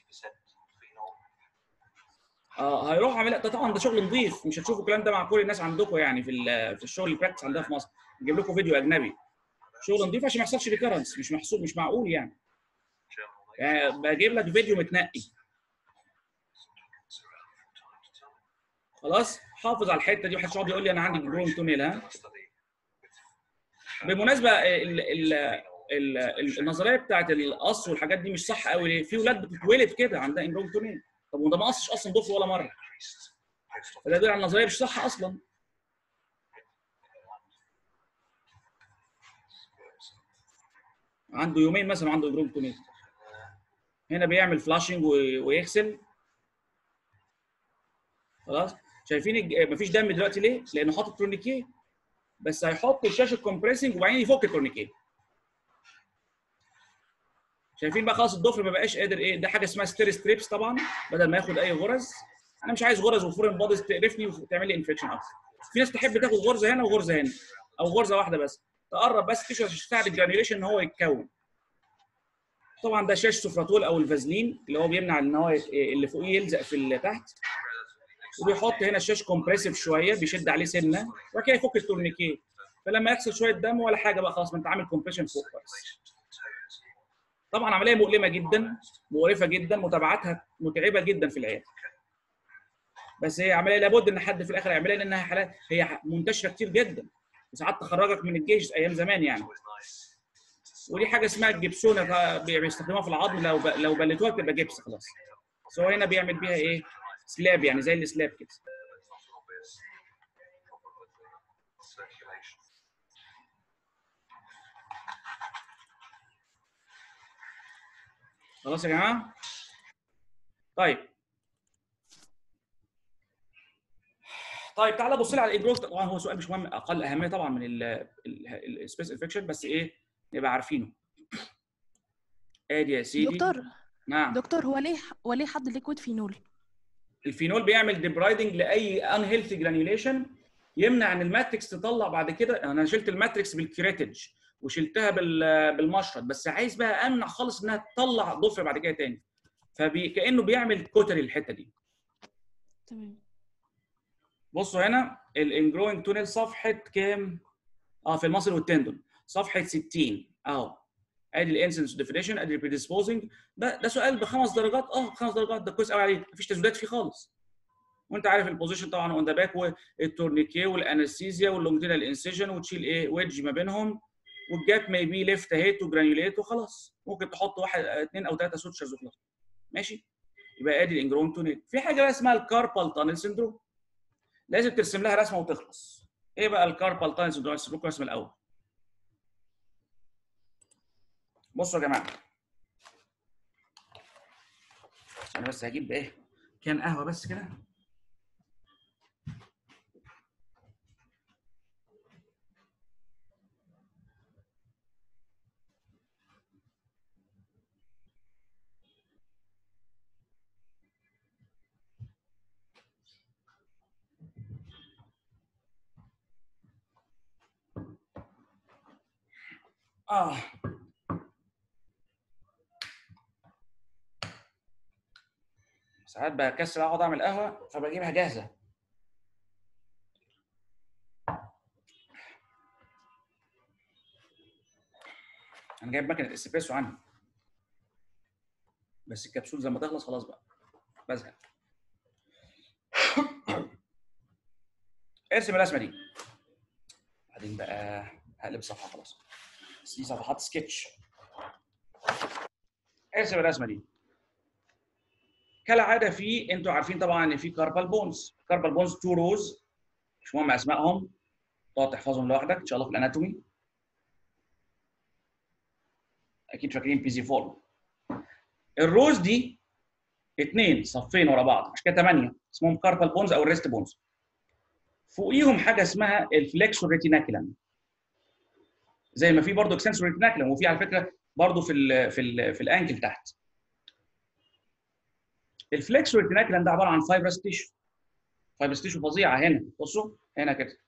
اه هيروح عامل ده طبعا ده شغل نظيف مش هتشوفوا الكلام ده مع كل الناس عندكم يعني في ال- في الشغل البراكتس عندنا في مصر نجيب لكم فيديو اجنبي شغل نظيف عشان ما يحصلش ريكرنس مش محسوب مش معقول يعني يعني بجيب لك فيديو متنقي خلاص حافظ على الحته دي ومحدش يقعد يقول لي انا عندي جرون تونيل ها بالمناسبه ال ال ال ال النظريه بتاعت القص والحاجات دي مش صح قوي ليه؟ في ولاد بتتولد كده عندها انجرون تونيل طب وده ما قصش اصلا ضفر ولا مره فده يدل على النظريه مش صح اصلا عنده يومين مثلا عنده انجرون تونيل هنا بيعمل فلاشنج و- ويغسل خلاص شايفين الج- مفيش دم دلوقتي ليه؟ لانه حاطط تورنيكيه بس هيحط الشاشه كومبريسنج وبعدين يفك التورنيكيه شايفين بقى خلاص الضفر ما بقاش قادر ايه ده حاجه اسمها ستير ستريبس طبعا بدل ما ياخد اي غرز انا مش عايز غرز وفورين بوديز تقرفني وتعمل لي انفكشن اكتر في ناس تحب تاخد غرزه هنا وغرزه هنا او غرزه واحده بس تقرب بس تيشو عشان تساعد الجرانيوليشن ان هو يتكون طبعا ده شاش سفراتول او الفازلين اللي هو بيمنع ان هو يت- اللي فوقيه يلزق في اللي تحت وبيحط هنا الشاش كومبريسيف شويه بيشد عليه سنه وبعد كده يفك التورنيكيه فلما يحصل شويه دم ولا حاجه بقى خلاص ما انت عامل كومبريشن فوق كويس طبعا عمليه مؤلمه جدا مقرفه جدا متابعتها متعبه جدا في العياده بس هي عمليه لابد ان حد في الاخر يعملها لانها حالات هي منتشره كتير جدا وساعات تخرجك من الجيش ايام زمان يعني ودي حاجه اسمها الجبسونه بيستخدموها في العظم لو ب... لو بلتوها بتبقى جبس خلاص بس هو هنا بيعمل بيها ايه؟ سلاب يعني زي السلاب كده خلاص يا جماعه طيب طيب تعالى بص لي على الايبروك طبعا هو سؤال مش مهم اقل اهميه طبعا من السبيس انفكشن بس ايه نبقى عارفينه ادي يا سيدي دكتور نعم دكتور هو ليه هو ليه حط ليكويد فينول الفينول بيعمل ديبرايدنج لاي ان هيلثي جرانيوليشن يمنع ان الماتريكس تطلع بعد كده انا شلت الماتريكس بالكريتج وشلتها بال- بالمشرط بس عايز بقى امنع خالص انها تطلع ضفر بعد كده تاني فكانه بيعمل كوتري الحته دي تمام بصوا هنا الانجروينج تونيل صفحه كام؟ اه في المصل والتندون صفحه 60 اهو ادي الانسنس ديفينيشن ادي البريديسبوزنج ده ده سؤال بخمس درجات اه خمس درجات ده كويس قوي عليه مفيش تزويدات فيه خالص وانت عارف البوزيشن طبعا اون ذا باك والتورنيكي والانستيزيا واللونجينال انسيجن وتشيل ايه ويدج ما بينهم والجاب ما بي ليفت اهي تو جرانيوليت وخلاص ممكن تحط واحد اثنين او ثلاثه سوتشرز وخلاص ماشي يبقى ادي الانجرون تونيل في حاجه بقى اسمها الكاربال تانل سندروم لازم ترسم لها رسمه وتخلص ايه بقى الكاربال تانل سندروم هرسم لكم الرسم الاول بصوا يا جماعه انا بس هجيب ايه كان قهوه بس كده اه ساعات بكسل اقعد اعمل قهوه فبجيبها جاهزه انا جايب مكنه اسبريسو عندي بس الكبسول زي ما تخلص خلاص بقى بزهق ارسم الرسمه دي بعدين بقى هقلب صفحه خلاص بس دي صفحات سكتش ارسم الرسمه دي كالعاده في انتوا عارفين طبعا ان في كاربال بونز كاربال بونز تو روز مش مهم اسمائهم تقعد تحفظهم لوحدك ان شاء الله في الاناتومي اكيد فاكرين بي زي 4 الروز دي اثنين صفين ورا بعض مش كده ثمانيه اسمهم كاربال بونز او الريست بونز فوقيهم حاجه اسمها الفليكسور ريتيناكلم زي ما في برضه اكستنسور ريتيناكلم وفي على فكره برضه في ال في ال في الانكل تحت الفليكسور ريتيناكلم ده عباره عن فايبرس تيشو فايبرس تيشو فظيعه هنا بصوا هنا كده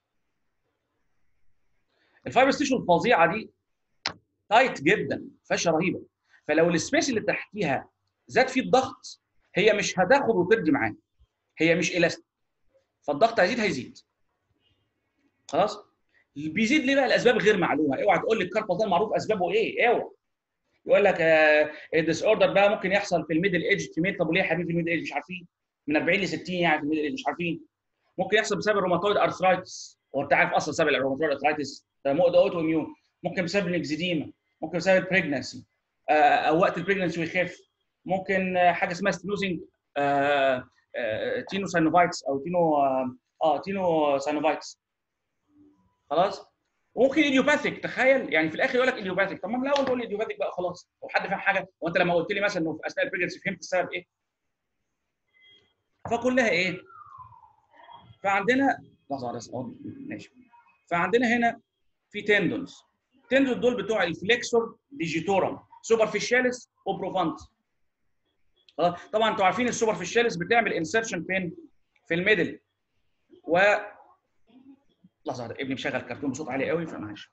الفايبرس تيشو الفظيعه دي تايت جدا فشه رهيبه فلو السبيس اللي تحتيها زاد فيه الضغط هي مش هتاخد وتدي معاه هي مش الاستيك فالضغط هيزيد هيزيد خلاص بيزيد ليه بقى الاسباب غير معلومه اوعى تقول لي الكاربال ده معروف اسبابه ايه اوعى يقول لك الديس اوردر بقى ممكن يحصل في الميدل ايدج في ميل طب وليه يا حبيبي في الميدل ايدج مش عارفين من 40 ل 60 يعني في الميدل ايدج مش عارفين ممكن يحصل بسبب الروماتويد ارثرايتس هو انت عارف اصلا سبب الروماتويد ارثرايتس ده مو ده اوتو اميون ممكن بسبب الاكزيديما ممكن بسبب البريجنسي او وقت البريجنسي ويخف ممكن حاجه اسمها ستنوزنج تينو ساينوفايتس او تينو اه تينو ساينوفايتس خلاص وممكن ايديوباثيك تخيل يعني في الاخر يقول لك ايديوباثيك طب ما من الاول تقول لي ايديوباثيك بقى خلاص هو حد فاهم حاجه وانت لما قلت لي مثلا انه في اثناء البريجنسي فهمت السبب ايه فكلها ايه فعندنا لحظه بس ماشي فعندنا هنا في تندونز التندونز دول بتوع الفليكسور ديجيتورم سوبرفيشاليس وبروفانت خلاص طبعا انتوا عارفين السوبرفيشاليس بتعمل انسرشن فين في الميدل و لحظه واحده ابني مشغل كرتون بصوت عالي قوي فمعلش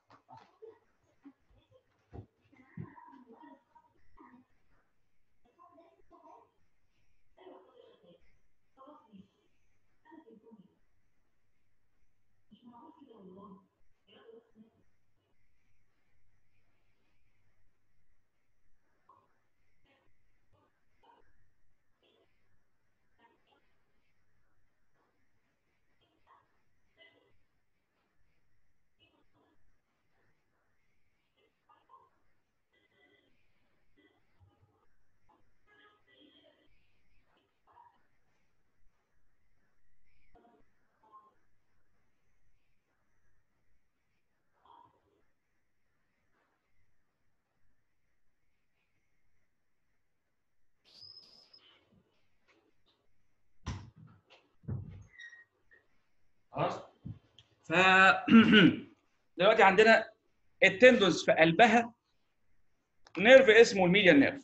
خلاص ف دلوقتي عندنا التندونز في قلبها نيرف اسمه الميديان نيرف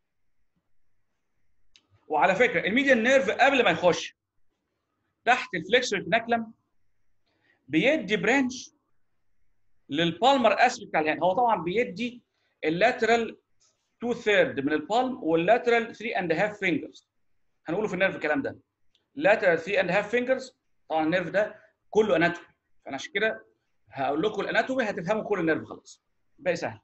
وعلى فكره الميديان نيرف قبل ما يخش تحت الفليكسور ناكلم بيدي برانش للبالمر اسبكت بتاع الهاند هو طبعا بيدي اللاترال 2 ثيرد من البالم واللاترال 3 اند هاف فينجرز هنقوله في النيرف الكلام ده لاترال 3 اند هاف فينجرز طبعا النيرف ده كله اناتومي فانا عشان كده هقول لكم الاناتومي هتفهموا كل النيرف خلاص باقي سهل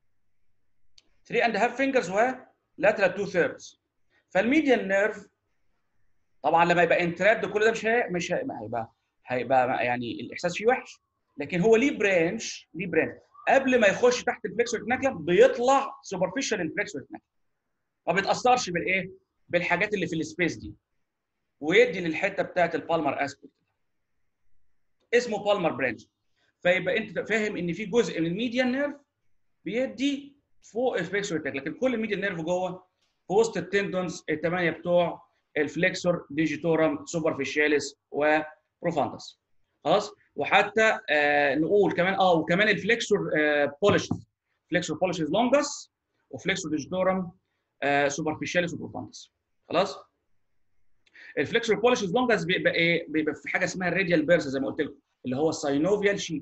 3 اند هاف فينجرز و لاترال 2 ثيردز فالميديان نيرف طبعا لما يبقى انتراد كل ده مش هي... مش هي... هيبقى هيبقى يعني الاحساس فيه وحش لكن هو ليه برانش ليه برانش قبل ما يخش تحت الفليكسور ناكلم بيطلع سوبرفيشال الفليكسور ناكلم ما بيتاثرش بالايه بالحاجات اللي في السبيس دي ويدي للحته بتاعت البالمر اسبكت اسمه بالمر برانش فيبقى انت فاهم ان في جزء من الميديان نيرف بيدي فوق الفليكسور ناكلم لكن كل الميديان نيرف جوه في وسط التندونز الثمانيه بتوع الفليكسور ديجيتورم سوبرفيشاليس وبروفاندس خلاص وحتى آه نقول كمان اه وكمان الفليكسور آه بوليشز فليكسور بوليشز لونجس وفليكسور ديجيتورم آه سوبرفيشاليس وبروفاندس خلاص الفليكسور بوليشز لونجس بيبقى ايه بيبقى في حاجه اسمها الراديال بيرس زي ما قلت لكم اللي هو الساينوفيال شيت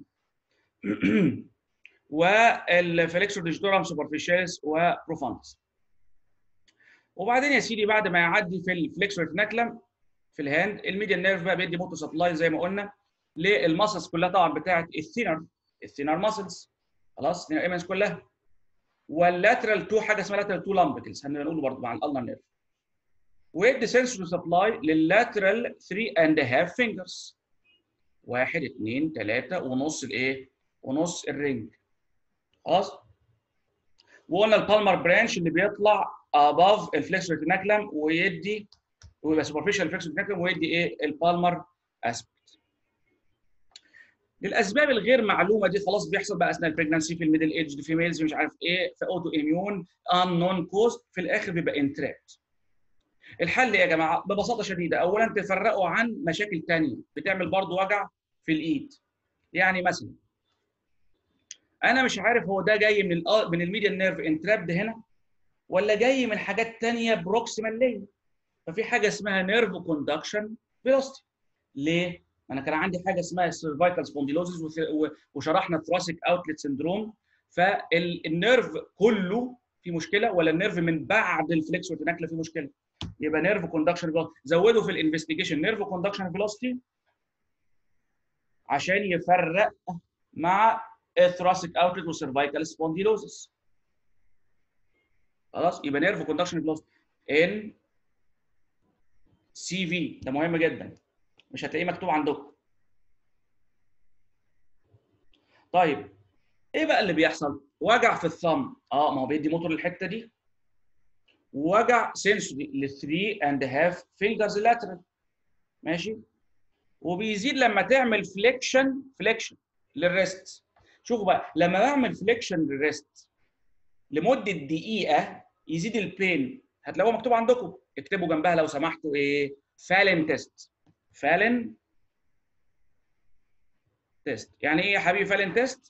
والفليكسور ديجيتورم سوبرفيشاليس وبروفاندس وبعدين يا سيدي بعد ما يعدي في الفليكسور ناكلم في الهاند الميديان نيرف بقى بيدي موتو سبلاي زي ما قلنا للماسلز كلها طبعا بتاعت الثينر الثينر ماسلز خلاص الثينر ايمنز كلها واللاترال 2 حاجه اسمها لاترال 2 لامبكلز هنقوله برضه مع الالنر نيرف ويدي سنسور سبلاي لللاترال 3 اند هاف فينجرز واحد اثنين ثلاثه ونص الايه؟ ونص الرينج خلاص وقلنا البالمر برانش اللي بيطلع above الفليكسور ريتيناكلم ويدي ويبقى سوبرفيشال فليكسور ريتيناكلم ويدي ايه البالمر اسبكت للاسباب الغير معلومه دي خلاص بيحصل بقى اثناء البريجنسي في الميدل ايج فيميلز مش عارف ايه في اوتو اميون ان نون كوز في الاخر بيبقى انترات الحل ايه يا جماعه ببساطه شديده اولا تفرقوا عن مشاكل ثانيه بتعمل برضو وجع في الايد يعني مثلا انا مش عارف هو ده جاي من ال من الميديان نيرف انترابد هنا ولا جاي من حاجات ثانيه بروكسيمال ليه ففي حاجه اسمها نيرف كوندكشن فيلوستي ليه انا كان عندي حاجه اسمها سيرفايكال سبونديلوزيس وشرحنا ثراسيك اوتلت سندروم فالنيرف كله في مشكله ولا النيرف من بعد الفليكسور تناكله في مشكله يبقى نيرف كوندكشن زودوا في الانفستيجيشن نيرف كوندكشن فيلوستي عشان يفرق مع الثراسيك اوتلت والسيرفايكال سبونديلوزيس خلاص يبقى نيرف كوندكشن فيلوستي ان سي في ده مهم جدا مش هتلاقيه مكتوب عندكم طيب ايه بقى اللي بيحصل وجع في الثumb اه ما هو بيدي موتور للحته دي وجع سنسوري ل 3 اند هاف فينجرز لاترال ماشي وبيزيد لما تعمل فليكشن فليكشن للريست شوفوا بقى لما بعمل فليكشن للريست لمده دقيقه يزيد البين هتلاقوها مكتوب عندكم اكتبوا جنبها لو سمحتوا ايه فالن تيست فالن تيست يعني ايه يا حبيبي فالن تيست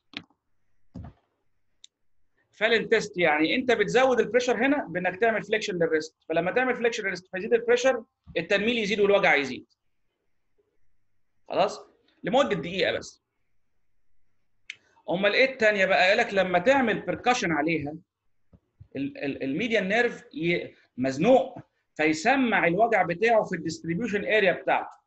فالن تيست يعني انت بتزود البريشر هنا بانك تعمل فليكشن للريست فلما تعمل فليكشن للريست فيزيد البريشر التنميل يزيد والوجع يزيد خلاص لمده دقيقه بس امال ايه الثانيه بقى قال لك لما تعمل بركشن عليها الميديان نيرف مزنوق فيسمع الوجع بتاعه في الديستريبيوشن اريا بتاعته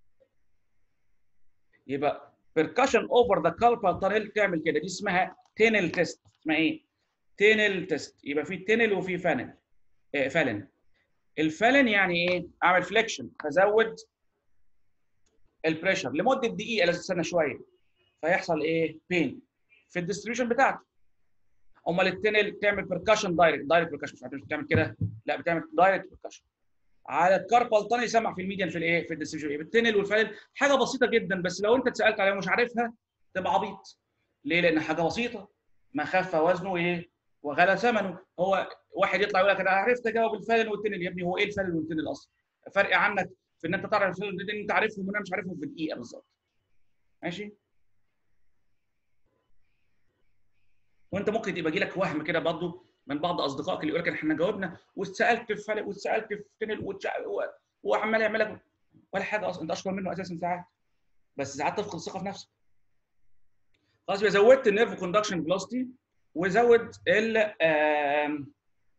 يبقى percussion over the carpal tunnel تعمل كده دي اسمها تينل تيست اسمها ايه تينل تيست يبقى في تينل وفي فانل إيه فالن الفالن يعني ايه اعمل فليكشن فزود البريشر لمده دقيقه لازم تستنى شويه فيحصل ايه بين في الديستريبيوشن بتاعته امال التنل تعمل بركشن دايركت دايركت بركشن مش بتعمل كده لا بتعمل دايركت بركشن على الكاربال تاني يسمع في الميديان في الايه في الديستريبيوشن التنل والفالن حاجه بسيطه جدا بس لو انت اتسالت عليها ومش عارفها تبقى عبيط ليه لان حاجه بسيطه ما خف وزنه ايه وغلى ثمنه هو واحد يطلع يقول لك انا عرفت اجاوب الفالن والتنل يا ابني هو ايه الفالن والتنل اصلا فرق عنك في ان انت تعرف الفالن والتنل انت عارفهم وانا مش عارفهم في دقيقه بالظبط ماشي وانت ممكن يبقى يجي لك وهم كده برضه من بعض اصدقائك اللي يقول لك احنا جاوبنا واتسالت في فلك واتسالت في تنل واتش- و- وعمال يعمل لك ولا حاجه اصلا انت اشطر منه اساسا ساعات بس ساعات تفقد الثقه في نفسك خلاص يبقى زودت النيرف كوندكشن فيلوسيتي وزود ال آم،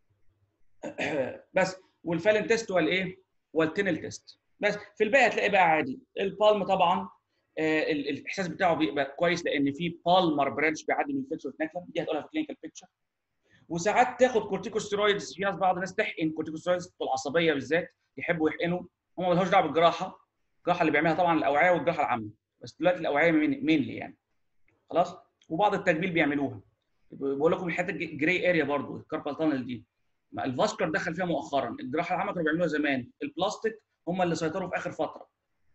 بس والفالن تيست والايه والتنل تيست بس في الباقي هتلاقي بقى عادي البالم طبعا آه، ال- الاحساس بتاعه بيبقى كويس لان في بالمر برانش بيعدي من الفيكسور نكلم دي هتقولها في كلينيكال بيكتشر وساعات تاخد كورتيكوستيرويدز في ناس بعض الناس تحقن كورتيكوستيرويدز العصبيه بالذات يحبوا يحقنوا هم مالهوش دعوه بالجراحه الجراحه اللي بيعملها طبعا الاوعيه والجراحه العامه بس دلوقتي الاوعيه مينلي يعني خلاص وبعض التجميل بيعملوها بقول لكم الحته جراي اريا برضو الكاربال تانل دي ما الفاسكر دخل فيها مؤخرا الجراحه العامه كانوا بيعملوها زمان البلاستيك هم اللي سيطروا في اخر فتره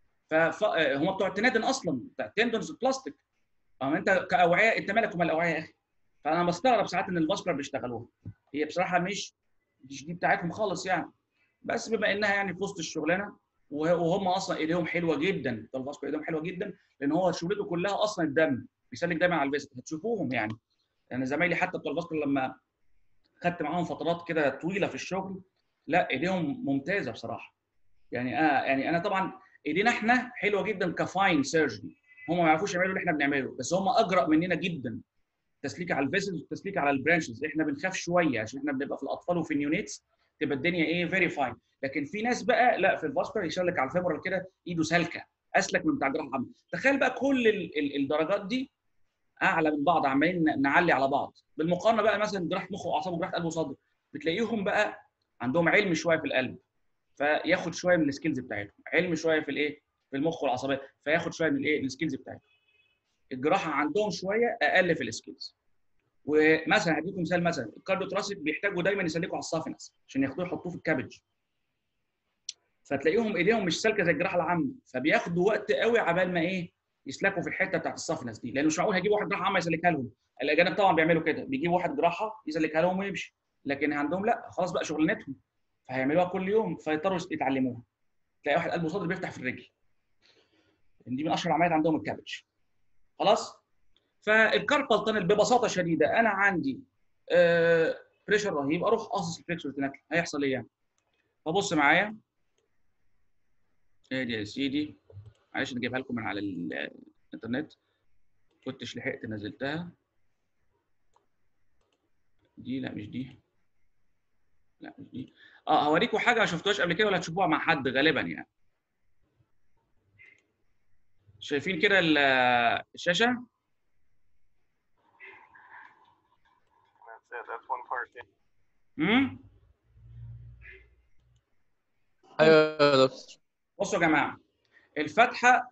فهم بتوع التنادن اصلا بتاع التندونز البلاستيك اما انت كاوعيه انت مالك ومال الاوعيه يا اخي فانا بستغرب ساعات ان الفاسكر بيشتغلوها هي بصراحه مش مش دي بتاعتهم خالص يعني بس بما انها يعني في وسط الشغلانه وه- وهم اصلا ايديهم حلوه جدا بتوع الفاسكر ايديهم حلوه جدا لان هو شغلته كلها اصلا الدم بيسلك دايما على الفيست هتشوفوهم يعني انا زمايلي حتى بتوع الفاسكر لما خدت معاهم فترات كده طويله في الشغل لا ايديهم ممتازه بصراحه يعني اه يعني انا طبعا ايدينا احنا حلوه جدا كفاين سيرجري هم ما يعرفوش يعملوا اللي احنا بنعمله بس هم اجرأ مننا جدا تسليك على الفيسلز وتسليك على البرانشز احنا بنخاف شويه عشان احنا بنبقى في الاطفال وفي النيونيتس تبقى الدنيا ايه فيري فاين لكن في ناس بقى لا في الفاسكر يشلك على الفيمورال كده ايده سالكه اسلك من بتاع الجراحه العامه تخيل بقى كل ال- ال- الدرجات دي اعلى من بعض عمالين ن- نعلي على بعض بالمقارنه بقى مثلا جراحه مخ واعصاب وجراحه قلب وصدر بتلاقيهم بقى عندهم علم شويه في القلب فياخد شويه من السكيلز بتاعتهم علم شويه في الايه في المخ والعصبيه فياخد شويه من الايه السكيلز بتاعتهم الجراحه عندهم شويه اقل في السكيلز ومثلا هديكم مثال مثلا الكارديوتراسيك بيحتاجوا دايما يسلكوا على الصافنس عشان ياخدوه يحطوه في الكابج فتلاقيهم ايديهم مش سالكه زي الجراحه العامه فبياخدوا وقت قوي عبال ما ايه يسلكوا في الحته بتاعت الصافنس دي لانه مش معقول هيجيب واحد جراحه عامه يسلكها لهم الاجانب طبعا بيعملوا كده بيجيبوا واحد جراحه يسلكها لهم ويمشي لكن عندهم لا خلاص بقى شغلانتهم فهيعملوا كل يوم فيضطروا يتعلموها تلاقي واحد قلبه صدر بيفتح في الرجل لأن دي من اشهر العمليات عندهم الكابج خلاص فالكاربال تانل ببساطه شديده انا عندي آه بريشر رهيب اروح قاصص الفليكسور تنكل هيحصل ايه يعني فبص معايا ادي يا سيدي معلش نجيبها لكم من على ال- الانترنت كنتش لحقت نزلتها دي لا مش دي لا مش دي اه هوريكم حاجه ما شفتوهاش قبل كده ولا هتشوفوها مع حد غالبا يعني شايفين كده ال- الشاشه That's it. That's one part. امم ايوه يا دكتور بصوا يا جماعه الفتحه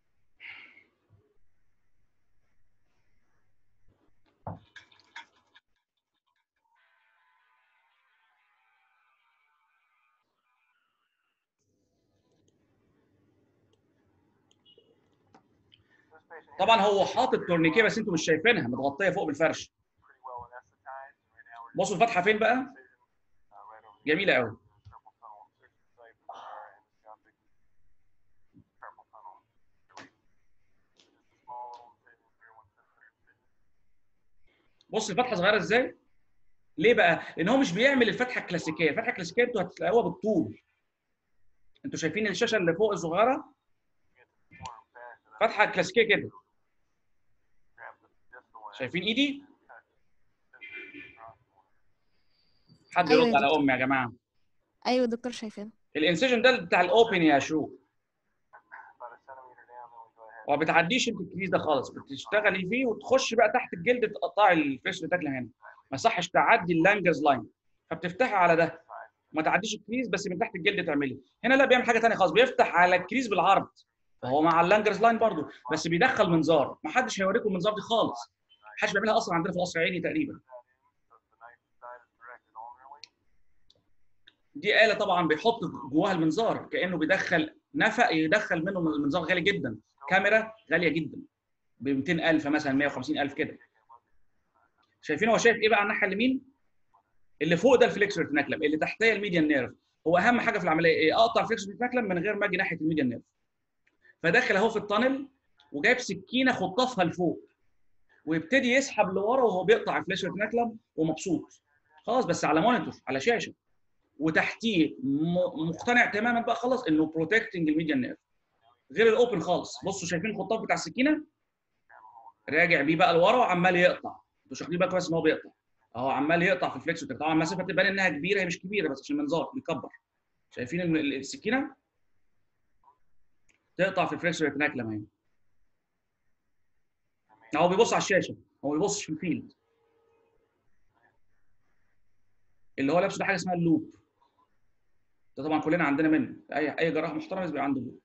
This patient طبعا هو حاطط تورنيكيه بس انتوا مش شايفينها متغطيه فوق بالفرش pretty well anesthetized. Right now we're بصوا الفتحه فين بقى uh, right over جميله قوي the carpal tunnel insertion site for our endoscopic carpal tunnel relief. Just a small little incision here, one centimeter incision. بص الفتحه صغيره ازاي ليه بقى لان هو مش بيعمل الفتحه الكلاسيكيه الفتحه الكلاسيكيه انتوا هتلاقوها بالطول انتوا شايفين الشاشه اللي فوق الصغيره Form back to that. فتحه كلاسيكيه كده Grab the distal end. شايفين ايدي This is across. حد أيوة يرد يا على دكتور. امي يا جماعه ايوه دكتور شايفين الانسيجن ده بتاع الاوبن يا شو About a centimeter down, then we go ahead. وما بتعديش انت الكريز ده خالص بتشتغلي فيه وتخش بقى تحت الجلد تقطعي الفيش تاكله هنا ما يصحش تعدي اللانجرز لاين فبتفتحي على ده وما تعديش الكريز بس من تحت الجلد تعملي هنا لا بيعمل حاجه ثانيه خالص بيفتح على الكريز بالعرض فهو مع اللانجرز لاين برضو بس بيدخل منظار ما حدش هيوريكم المنظار دي خالص ما حدش بيعملها اصلا عندنا في القصر العيني تقريبا So the knife side is directed all the way. دي آلة طبعا بيحط جواها المنظار كأنه بيدخل نفق يدخل منه المنظار غالي جدا كاميرا غالية جدا ب 200000 مثلا 150000 كده شايفين هو شايف ايه بقى على الناحية اليمين اللي فوق ده الفليكسور تناكلم اللي تحتيه الميديان نيرف هو اهم حاجة في العملية ايه اقطع الفليكسور تناكلم من غير ما اجي ناحية الميديان نيرف فداخل اهو في التانل وجايب سكينة خطافها لفوق ويبتدي يسحب لورا وهو بيقطع الفليكسور تناكلم ومبسوط خلاص بس على مونيتور على شاشه وتحتيه م- مقتنع تماما بقى خلاص انه بروتكتنج الميديان نيرف غير الاوبن خالص بصوا شايفين الخطاف بتاع السكينه راجع بيه بقى لورا وعمال يقطع انتوا مش واخدين بالكم كويس ان هو بيقطع اهو عمال يقطع في الفليكسور طبعا المسافه تبان انها كبيره هي مش كبيره بس عشان المنظار بيكبر شايفين الم- ال- السكينه تقطع في الفليكسور ريتناكلم اهي هو بيبص على الشاشه هو ما بيبصش في الفيلد اللي هو لابسه ده حاجه اسمها اللوب ده طبعا كلنا عندنا منه اي اي جراح محترم لازم يبقى عنده لوب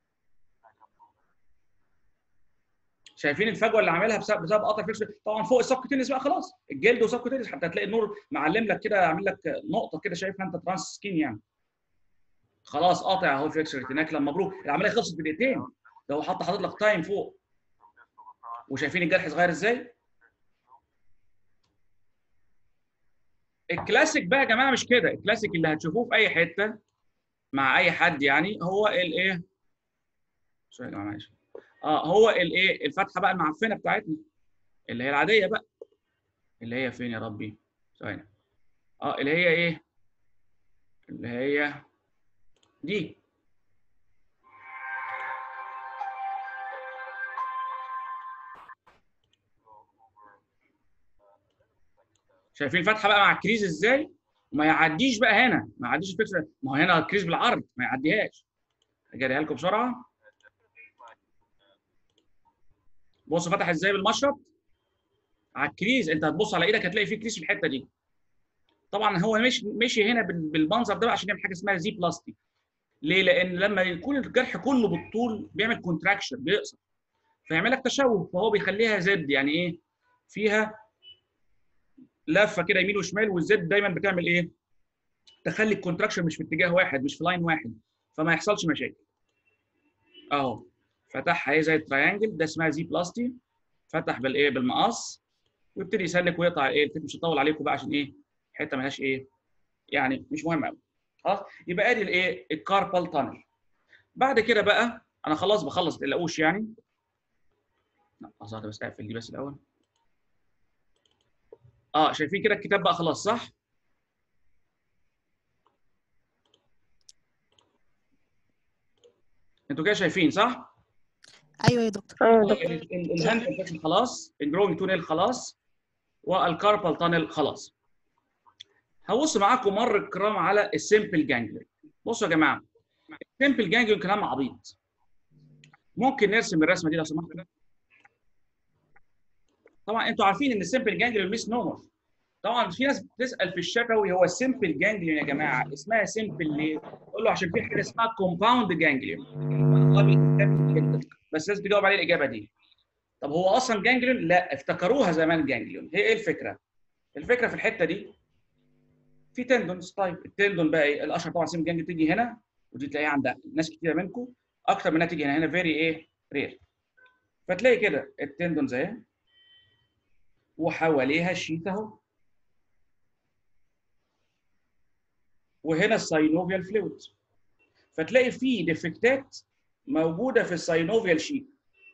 شايفين الفجوه اللي عاملها بسبب بسبب قطع فيكس طبعا فوق السبكوتينيس بقى خلاص الجلد وسبكوتينيس حتى هتلاقي النور معلم لك كده عامل لك نقطه كده شايفها انت ترانس سكين يعني خلاص قاطع اهو الفيكس ريتيناكلم مبروك العمليه خلصت في دقيقتين ده هو حط حاطط لك تايم فوق وشايفين الجرح صغير ازاي الكلاسيك بقى يا جماعه مش كده الكلاسيك اللي هتشوفوه في اي حته مع اي حد يعني هو الايه سوري يا جماعه معلش اه هو الايه الفتحه بقى المعفنه بتاعتنا اللي هي العاديه بقى اللي هي فين يا ربي ثواني اه اللي هي ايه اللي هي دي شايفين الفتحه بقى مع الكريز ازاي وما يعديش بقى هنا ما يعديش الفكره ما هو هنا الكريز بالعرض ما يعديهاش اجريها لكم بسرعه بص فتح ازاي بالمشرط على الكريز انت هتبص على ايدك هتلاقي فيه كريز في الحته دي طبعا هو مش مشي هنا بال- بالمنظر ده بقى عشان يعمل حاجه اسمها زي بلاستيك ليه؟ لان لما يكون الجرح كله بالطول بيعمل كونتراكشن بيقصر فيعمل لك تشوه فهو بيخليها زد يعني ايه؟ فيها لفه كده يمين وشمال والزد دايما بتعمل ايه؟ تخلي الكونتراكشن مش في اتجاه واحد مش في لاين واحد فما يحصلش مشاكل. اهو فتحها ايه زي التريانجل ده اسمها زي بلاستي فتح بالايه؟ بالمقص ويبتدي يسلك ويقطع ايه؟ الفيلم مش هطول عليكم بقى عشان ايه؟ حته ملهاش ايه؟ يعني مش مهم قوي. خلاص؟ يبقى ادي الايه؟ الكاربال تانل. بعد كده بقى انا خلاص بخلص ما تقلقوش يعني. لا لحظه واحدة بس اقفل دي بس الاول. اه شايفين كده الكتاب بقى خلاص صح؟ انتوا كده شايفين صح؟ ايوه يا دكتور ايوه يا دكتور ال- ال- الهاند انفكشن خلاص الجروينج تونيل خلاص والكاربال تانل خلاص هبص معاكم مره الكرام على السيمبل جانجليون بصوا يا جماعه السيمبل جانجليون كلام عبيط ممكن نرسم الرسمه دي لو سمحت طبعا انتوا عارفين ان السيمبل جانجليون ميس نومر طبعا في ناس بتسال في الشفوي هو السيمبل جانجليون يا جماعه اسمها سيمبل ليه؟ تقول له عشان في حاجه اسمها كومباوند جانجليون بس لازم تجاوب عليه الاجابه دي طب هو اصلا جانجليون لا افتكروها زمان جانجليون هي ايه الفكره الفكره في الحته دي في تندونز طيب التندون بقى ايه الاشهر طبعا سيم جانجليون تيجي هنا ودي تلاقيها عند ناس كتيره منكم اكتر منها تيجي هنا هنا فيري ايه رير فتلاقي كده التندونز اهي وحواليها الشيت اهو وهنا الساينوفيال فلويد فتلاقي في ديفكتات موجوده في الساينوفيال شيت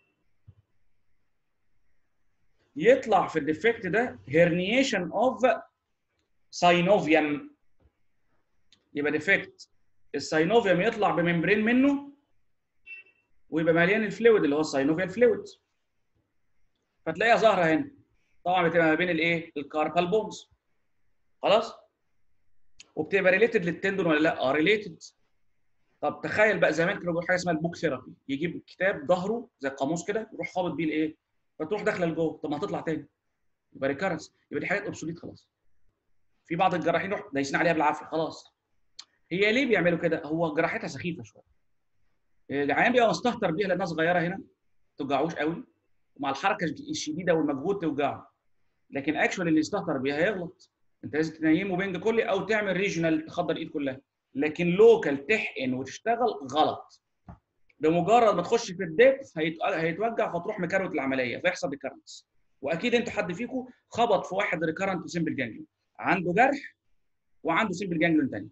يطلع في الديفكت ده هيرنيشن اوف ساينوفيوم يبقى ديفكت الساينوفيوم يطلع بممبرين منه ويبقى مليان الفلويد اللي هو الساينوفيال فلويد فتلاقيها ظاهره هنا طبعا بتبقى ما بين الايه الكاربال بونز خلاص وبتبقى ريليتد للتندون ولا لا اه ريليتد طب تخيل بقى زمان كانوا بيقولوا حاجه اسمها البوك ثيرابي يجيب كتاب ظهره زي القاموس كده يروح خابط بيه الايه فتروح داخله لجوه طب ما هتطلع تاني يبقى ريكارنس يبقى دي حاجات اوبسوليت خلاص في بعض الجراحين يروح دايسين عليها بالعافيه خلاص هي ليه بيعملوا كده هو جراحتها سخيفه شويه العيان بيبقى مستهتر بيها لانها صغيره هنا ما توجعوش قوي ومع الحركه الشديده والمجهود توجعه لكن اكشوال اللي يستهتر بيها هيغلط انت لازم تنيمه بنج كلي او تعمل ريجونال تخدر الايد كلها لكن لوكال تحقن وتشتغل غلط بمجرد ما تخش في الدبث هيت- هيتوجع فتروح مكروت العمليه فيحصل ريكارنس واكيد انتوا حد فيكم خبط في واحد ريكارنت سمبل جانجليون عنده جرح وعنده سمبل جانجليون تاني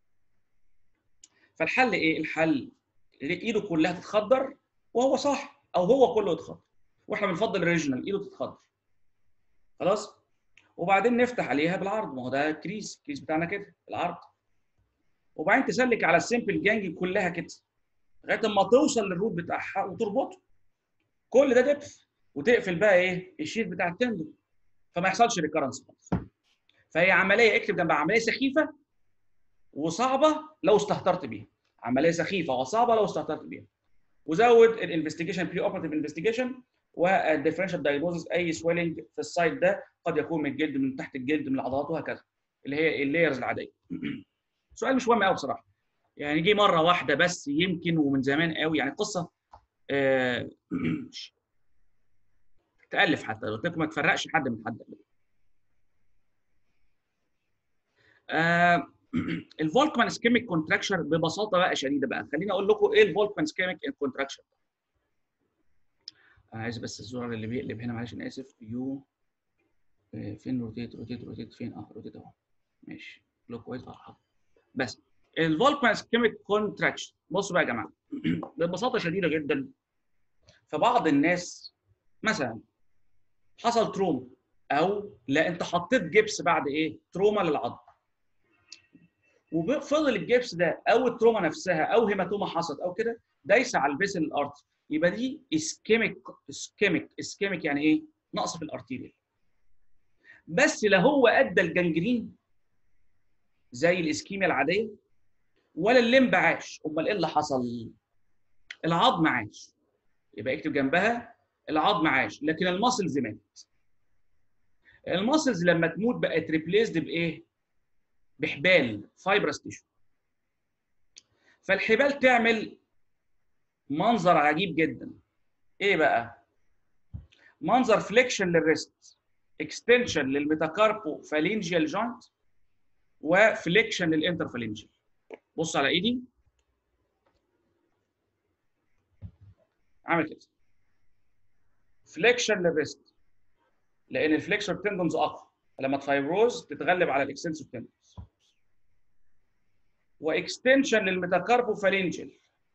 فالحل ايه الحل اللي ايده كلها تتخدر وهو صح او هو كله يتخدر واحنا بنفضل الريجنال ايده تتخدر خلاص وبعدين نفتح عليها بالعرض ما هو ده كريس الكريس بتاعنا كده العرض وبعدين تسلك على السيمبل جانجل كلها كده لغايه اما توصل للروت بتاعها وتربطه كل ده دبث وتقفل بقى ايه الشيت بتاع التندون فما يحصلش ريكرنس خالص فهي عمليه اكتب جنبها عمليه سخيفه وصعبه لو استهترت بيها عمليه سخيفه وصعبه لو استهترت بيها وزود الانفستيجيشن بري اوبرتيف انفستيجيشن والديفرنشال دايجنوزس اي سويلنج في السايت ده قد يكون من الجلد من تحت الجلد من العضلات وهكذا اللي هي اللايرز العاديه سؤال مش مهم قوي بصراحه يعني جه مره واحده بس يمكن ومن زمان قوي يعني قصه آه تالف حتى قلت لكم ما تفرقش حد من حد آه الفولكمان سكيميك كونتراكشر ببساطه بقى شديده بقى خليني اقول لكم ايه الفولكمان سكيميك كونتراكشر انا عايز بس الزرار اللي بيقلب هنا معلش انا اسف يو فين روتيت روتيت روتيت فين اه روتيت اهو ماشي لو كويس اه بس الفولكمان سكيميك كونتراكشن بصوا بقى يا جماعه ببساطه شديده جدا فبعض الناس مثلا حصل تروما او لا انت حطيت جبس بعد ايه تروما للعظم وفضل الجبس ده او التروما نفسها او هيماتوما حصلت او كده دايسه على الفيسل الارتري يبقى دي اسكيميك اسكيميك اسكيميك يعني ايه نقص في الارتيريال بس لا هو ادى الجنجرين زي الاسكيميا العاديه ولا الليمب عاش امال ايه اللي حصل العظم عاش يبقى اكتب جنبها العظم عاش لكن الماسلز ماتت الماسلز لما تموت بقت ريبليسد بايه بحبال فايبرس تيشو فالحبال تعمل منظر عجيب جدا ايه بقى منظر فليكشن للريست اكستنشن للميتاكاربو فالينجيال جوينت وفليكشن للانترفالينجيال بص على ايدي عامل كده فليكشن للريست لان الفليكشر تندونز اقوى لما تفايبروز تتغلب على الاكستنسور تندونز واكستنشن للميتاكاربو فالينجيال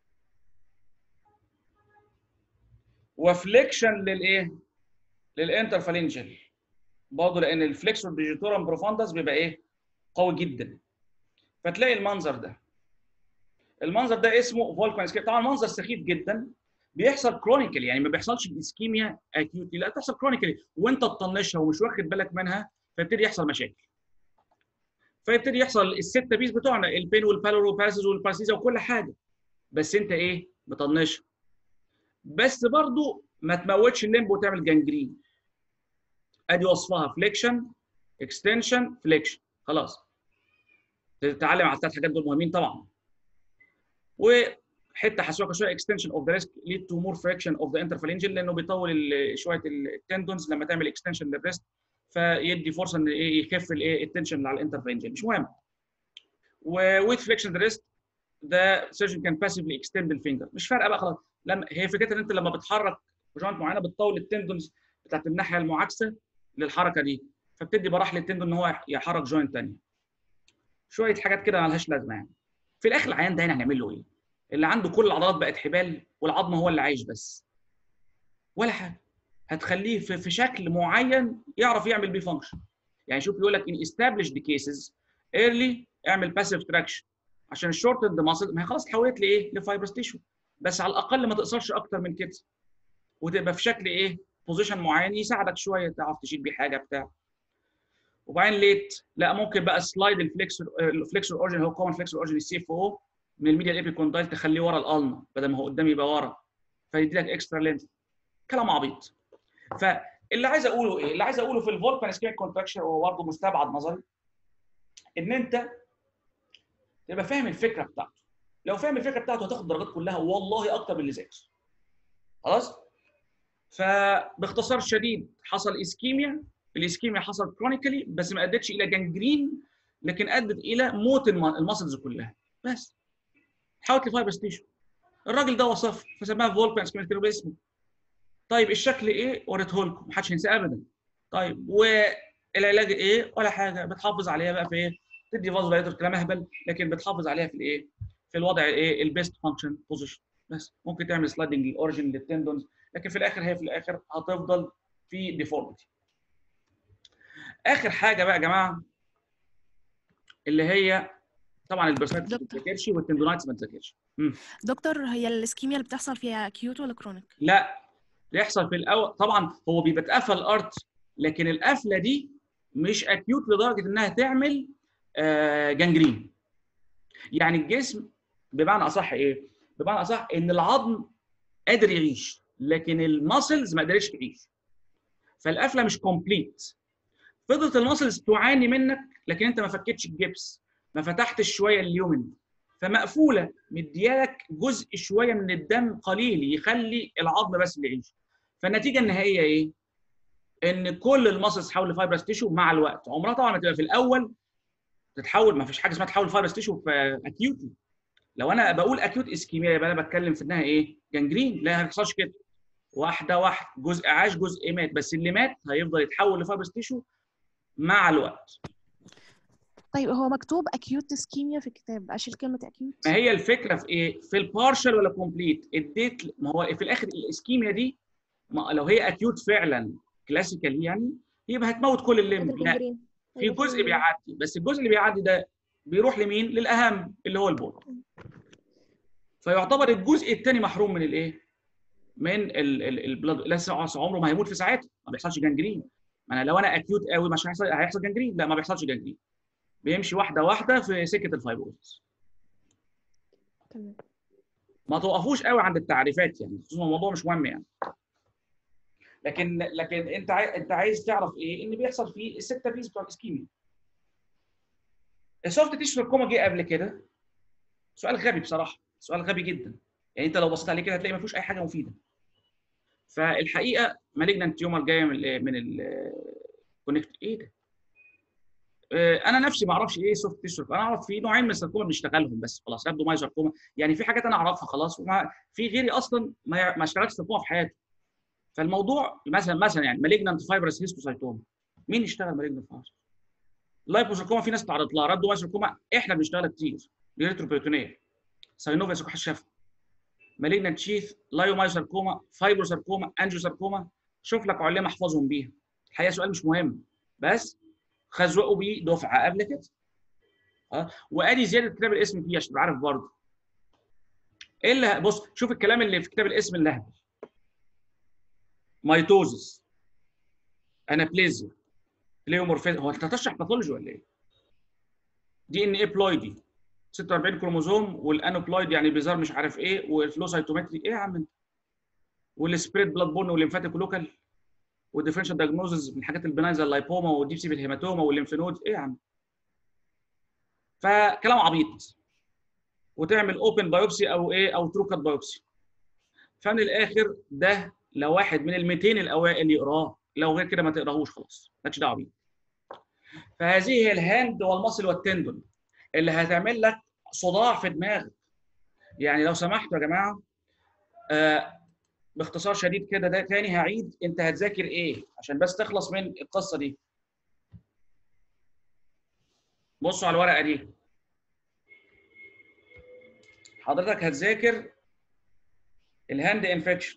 وفليكشن للايه؟ للانترفالينجل برضه لان الفليكسور ديجيتورم بروفاندس بيبقى ايه؟ قوي جدا فتلاقي المنظر ده المنظر ده اسمه فولكان اسكيب طبعا منظر سخيف جدا بيحصل كرونيكالي يعني ما بيحصلش اسكيميا اكيوتلي لا بتحصل كرونيكالي وانت تطنشها ومش واخد بالك منها فيبتدي يحصل مشاكل فيبتدي يحصل الستة بيس بتوعنا البين والبالورو باسز والبارسيزا وكل حاجه بس انت ايه مطنشها بس برضو ما تموتش الليمب وتعمل جانجرين ادي وصفها فليكشن اكستنشن فليكشن خلاص تتعلم على الثلاث حاجات دول مهمين طبعا وحته حسوكه شويه اكستنشن اوف ذا ريسك ليد تو مور فريكشن اوف ذا انترفالينجل لانه بيطول شويه التندونز لما تعمل اكستنشن للريست فيدي فرصه ان ايه يخف الايه التنشن اللي على الانترفالينجل مش مهم وويت فليكشن ريست ده سيرجن كان باسفلي اكستند الفينجر مش فارقه بقى خلاص لما هي فكره ان انت لما بتحرك جوينت معينه بتطول التندونز بتاعت الناحيه المعاكسه للحركه دي فبتدي براح للتندون ان هو يحرك جوينت ثانيه شويه حاجات كده مالهاش لازمه يعني في الاخر العيان ده هنا هنعمل له ايه؟ اللي عنده كل العضلات بقت حبال والعظم هو اللي عايش بس ولا حاجه هتخليه في, في شكل معين يعرف يعمل بيه فانكشن يعني شوف يقول لك ان established cases early اعمل passive traction عشان الشورت ذا ماسل ما هي خلاص اتحولت لايه؟ لفايبرس تيشو بس على الاقل ما تقصرش اكتر من كده وتبقى في شكل ايه؟ بوزيشن معين يساعدك شويه تعرف تشيل بيه حاجه بتاع وبعدين ليت لا ممكن بقى سلايد الفليكسور الفليكسور اورجن هو كومن فليكسور اورجن السي اف او من الميديا ايبيكوندايل تخليه ورا الالما بدل ما هو قدام يبقى ورا فيدي لك اكسترا لينث كلام عبيط فاللي عايز اقوله ايه؟ اللي عايز اقوله في الفولكان اسكيميك كونتراكشن هو برضه مستبعد نظري ان انت تبقى فاهم الفكره بتاعته لو فاهم الفكره بتاعته هتاخد درجات كلها والله اكتر من اللي ذاكر خلاص فباختصار شديد حصل اسكيميا الاسكيميا حصل كرونيكالي بس ما ادتش الى جانجرين لكن ادت الى موت الماسلز كلها بس حاولت لفايبر ستيشن الراجل ده وصف فسماها فولكان اسكيميك اسمه طيب الشكل ايه وريته لكم محدش ينساه ابدا طيب والعلاج ايه ولا حاجه بتحافظ عليها بقى في ايه تدي فاز دايتر كلام اهبل لكن بتحافظ عليها في الايه في الوضع الايه البيست فانكشن بوزيشن بس ممكن تعمل سلايدنج للاوريجن للتندونز لكن في الاخر هي في الاخر هتفضل في ديفورميتي اخر حاجه بقى يا جماعه اللي هي طبعا البرسنت ما دكتور. تذاكرش والتندونايتس ما تذاكرش دكتور هي الاسكيميا اللي بتحصل فيها اكيوت ولا كرونيك لا يحصل في الاول طبعا هو بيبقى اتقفل الارت لكن القفله دي مش اكيوت لدرجه انها تعمل آه، جنجرين يعني الجسم بمعنى اصح ايه بمعنى اصح ان العظم قادر يعيش لكن الماسلز ما قدرتش تعيش فالقفله مش كومبليت فضلت الماسلز تعاني منك لكن انت ما فكتش الجبس ما فتحتش شويه اليومن فمقفوله مديالك جزء شويه من الدم قليل يخلي العظم بس اللي يعيش فالنتيجه النهائيه ايه؟ ان كل الماسلز تتحول لفايبرس تيشو مع الوقت عمرها طبعا ما تبقى في الاول تتحول ما فيش حاجه اسمها تتحول لفايبرس تيشو في اكيوتلي لو انا بقول اكيوت اسكيميا يبقى انا بتكلم في انها ايه؟ جنجرين لا ما بيحصلش كده واحده واحده جزء عاش جزء مات بس اللي مات هيفضل يتحول لفايبرس تيشو مع الوقت طيب هو مكتوب اكيوت اسكيميا في الكتاب اشيل كلمه اكيوت ما هي الفكره في ايه؟ في البارشل ولا كومبليت؟ اديت ما هو في الاخر الاسكيميا دي ما لو هي اكيوت فعلا كلاسيكال يعني يبقى هتموت كل الليمب لا في جزء بيعدي بس الجزء اللي بيعدي ده بيروح لمين؟ للاهم اللي هو البول. فيعتبر الجزء الثاني محروم من الايه؟ من البلاد لسه عمره ما هيموت في ساعتها ما بيحصلش جنجرين. ما انا لو انا اكيوت قوي مش هيحصل هيحصل جنجرين لا ما بيحصلش جنجرين. بيمشي واحده واحده في سكه الفايبروزس. تمام ما توقفوش قوي عند التعريفات يعني خصوصا الموضوع مش مهم يعني. لكن لكن انت عاي... انت عايز تعرف ايه؟ ان بيحصل فيه السته بيز بتوع الاسكيميا. السوفت تيشو ساركوما جه قبل كده سؤال غبي بصراحه سؤال غبي جدا يعني انت لو بصيت عليه كده هتلاقي ما فيهوش اي حاجه مفيده فالحقيقه مالجنانت تيومر جايه من ال من ال كونكت ايه ده؟ آه، انا نفسي ما اعرفش ايه سوفت تيشو انا اعرف في نوعين من الساركوما بنشتغلهم بس خلاص يبدو ماي ساركوما يعني في حاجات انا اعرفها خلاص وما في غيري اصلا ما ما اشتغلش ساركوما في حياته فالموضوع مثلا مثلا يعني مالجنانت فايبرس هيستوسايتوما مين يشتغل مالجنانت فايبرس؟ لايبوساركوما في ناس تعرض لها ردوا ساركوما احنا بنشتغل كتير ريتروبيرتونيه ساينوفيا سوكحشفه مالجنانت شيث لايومايوساركوما فايبروساركوما انجيوساركوما شوف لك علماء احفظهم بيها الحقيقه سؤال مش مهم بس خزوقوا بيه دفعه قبل كده اه وادي زياده كتاب الاسم فيه عشان تبقى عارف برضه ايه اللي بص شوف الكلام اللي في كتاب الاسم اللهبل مايتوزس انابليزيا بليومورفيز هو انت هتشرح باثولوجي ولا ايه؟ دي ان ايه بلويدي 46 كروموزوم والانوبلويد يعني بيظهر مش عارف ايه والفلوسايتومتري ايه يا عم انت؟ والسبريد بلاد بون والليمفاتيك لوكال والديفرنشال دايجنوزز من الحاجات البناين زي اللايبوما والديب سيبل هيماتوما والليمفينود ايه يا عم؟ فكلام عبيط وتعمل اوبن بايوبسي او ايه او ترو كات بايوبسي فمن الاخر ده لو واحد من ال 200 الاوائل يقراه لو غير كده ما تقراهوش خلاص مالكش دعوه بيه فهذه هي الهاند والمصل والتندون اللي هتعمل لك صداع في دماغك يعني لو سمحتوا يا جماعه آه باختصار شديد كده ده تاني هعيد انت هتذاكر ايه عشان بس تخلص من القصه دي بصوا على الورقه دي حضرتك هتذاكر الهاند انفكشن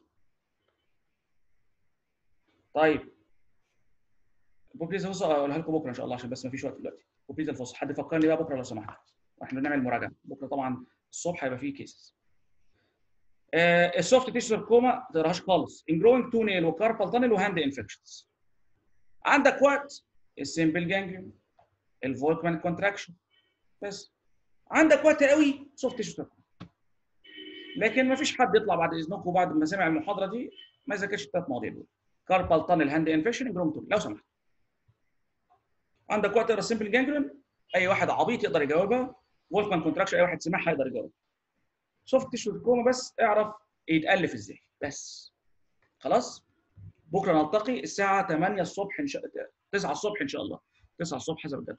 طيب بوبليز الفصل اقولها لكم بكره ان شاء الله عشان بس ما فيش وقت دلوقتي بوبليز الفصل حد فكرني بقى بكره لو سمحت واحنا بنعمل مراجعه بكره طبعا الصبح هيبقى فيه كيسز آه السوفت تيشو ساركوما ما تقراهاش خالص انجروينج تونيل وكاربال تانل وهاند انفكشنز عندك وقت السيمبل جانجليون الفولكمان كونتراكشن بس عندك وقت قوي سوفت تيشو ساركوما لكن ما فيش حد يطلع بعد اذنكم بعد ما سمع المحاضره دي ما يذاكرش الثلاث مواضيع دول كاربال تانل هاند انفكشن جروم تونيل لو سمحت عندك وقت تقرا السيمبل جانجليون اي واحد عبيط يقدر يجاوبها فولكمان كونتراكشن اي واحد سمعها يقدر يجاوبها سوفت تيشو ساركوما بس اعرف يتالف ازاي بس خلاص بكره نلتقي الساعه 8 الصبح ان شاء 9 الصبح ان شاء الله 9 الصبح حسب الجدول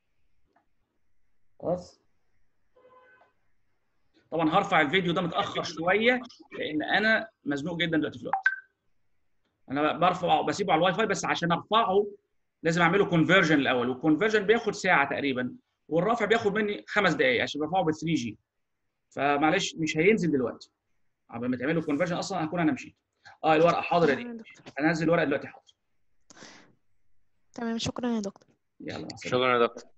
خلاص طبعا هرفع الفيديو ده متاخر شويه لان انا مزنوق جدا دلوقتي في الوقت انا برفع بسيبه على الواي فاي بس عشان ارفعه لازم اعمله كونفرجن الاول والكونفرجن بياخد ساعه تقريبا والرفع بياخد مني خمس دقائق عشان برفعه ب 3 جي فمعلش مش هينزل دلوقتي قبل ما تعملوا كونفرجن اصلا هكون انا مشيت اه الورقه حاضره دي تمام يا دكتور انزل الورقه دلوقتي حاضر تمام شكرا يا دكتور يلا مع السلامه شكرا يا دكتور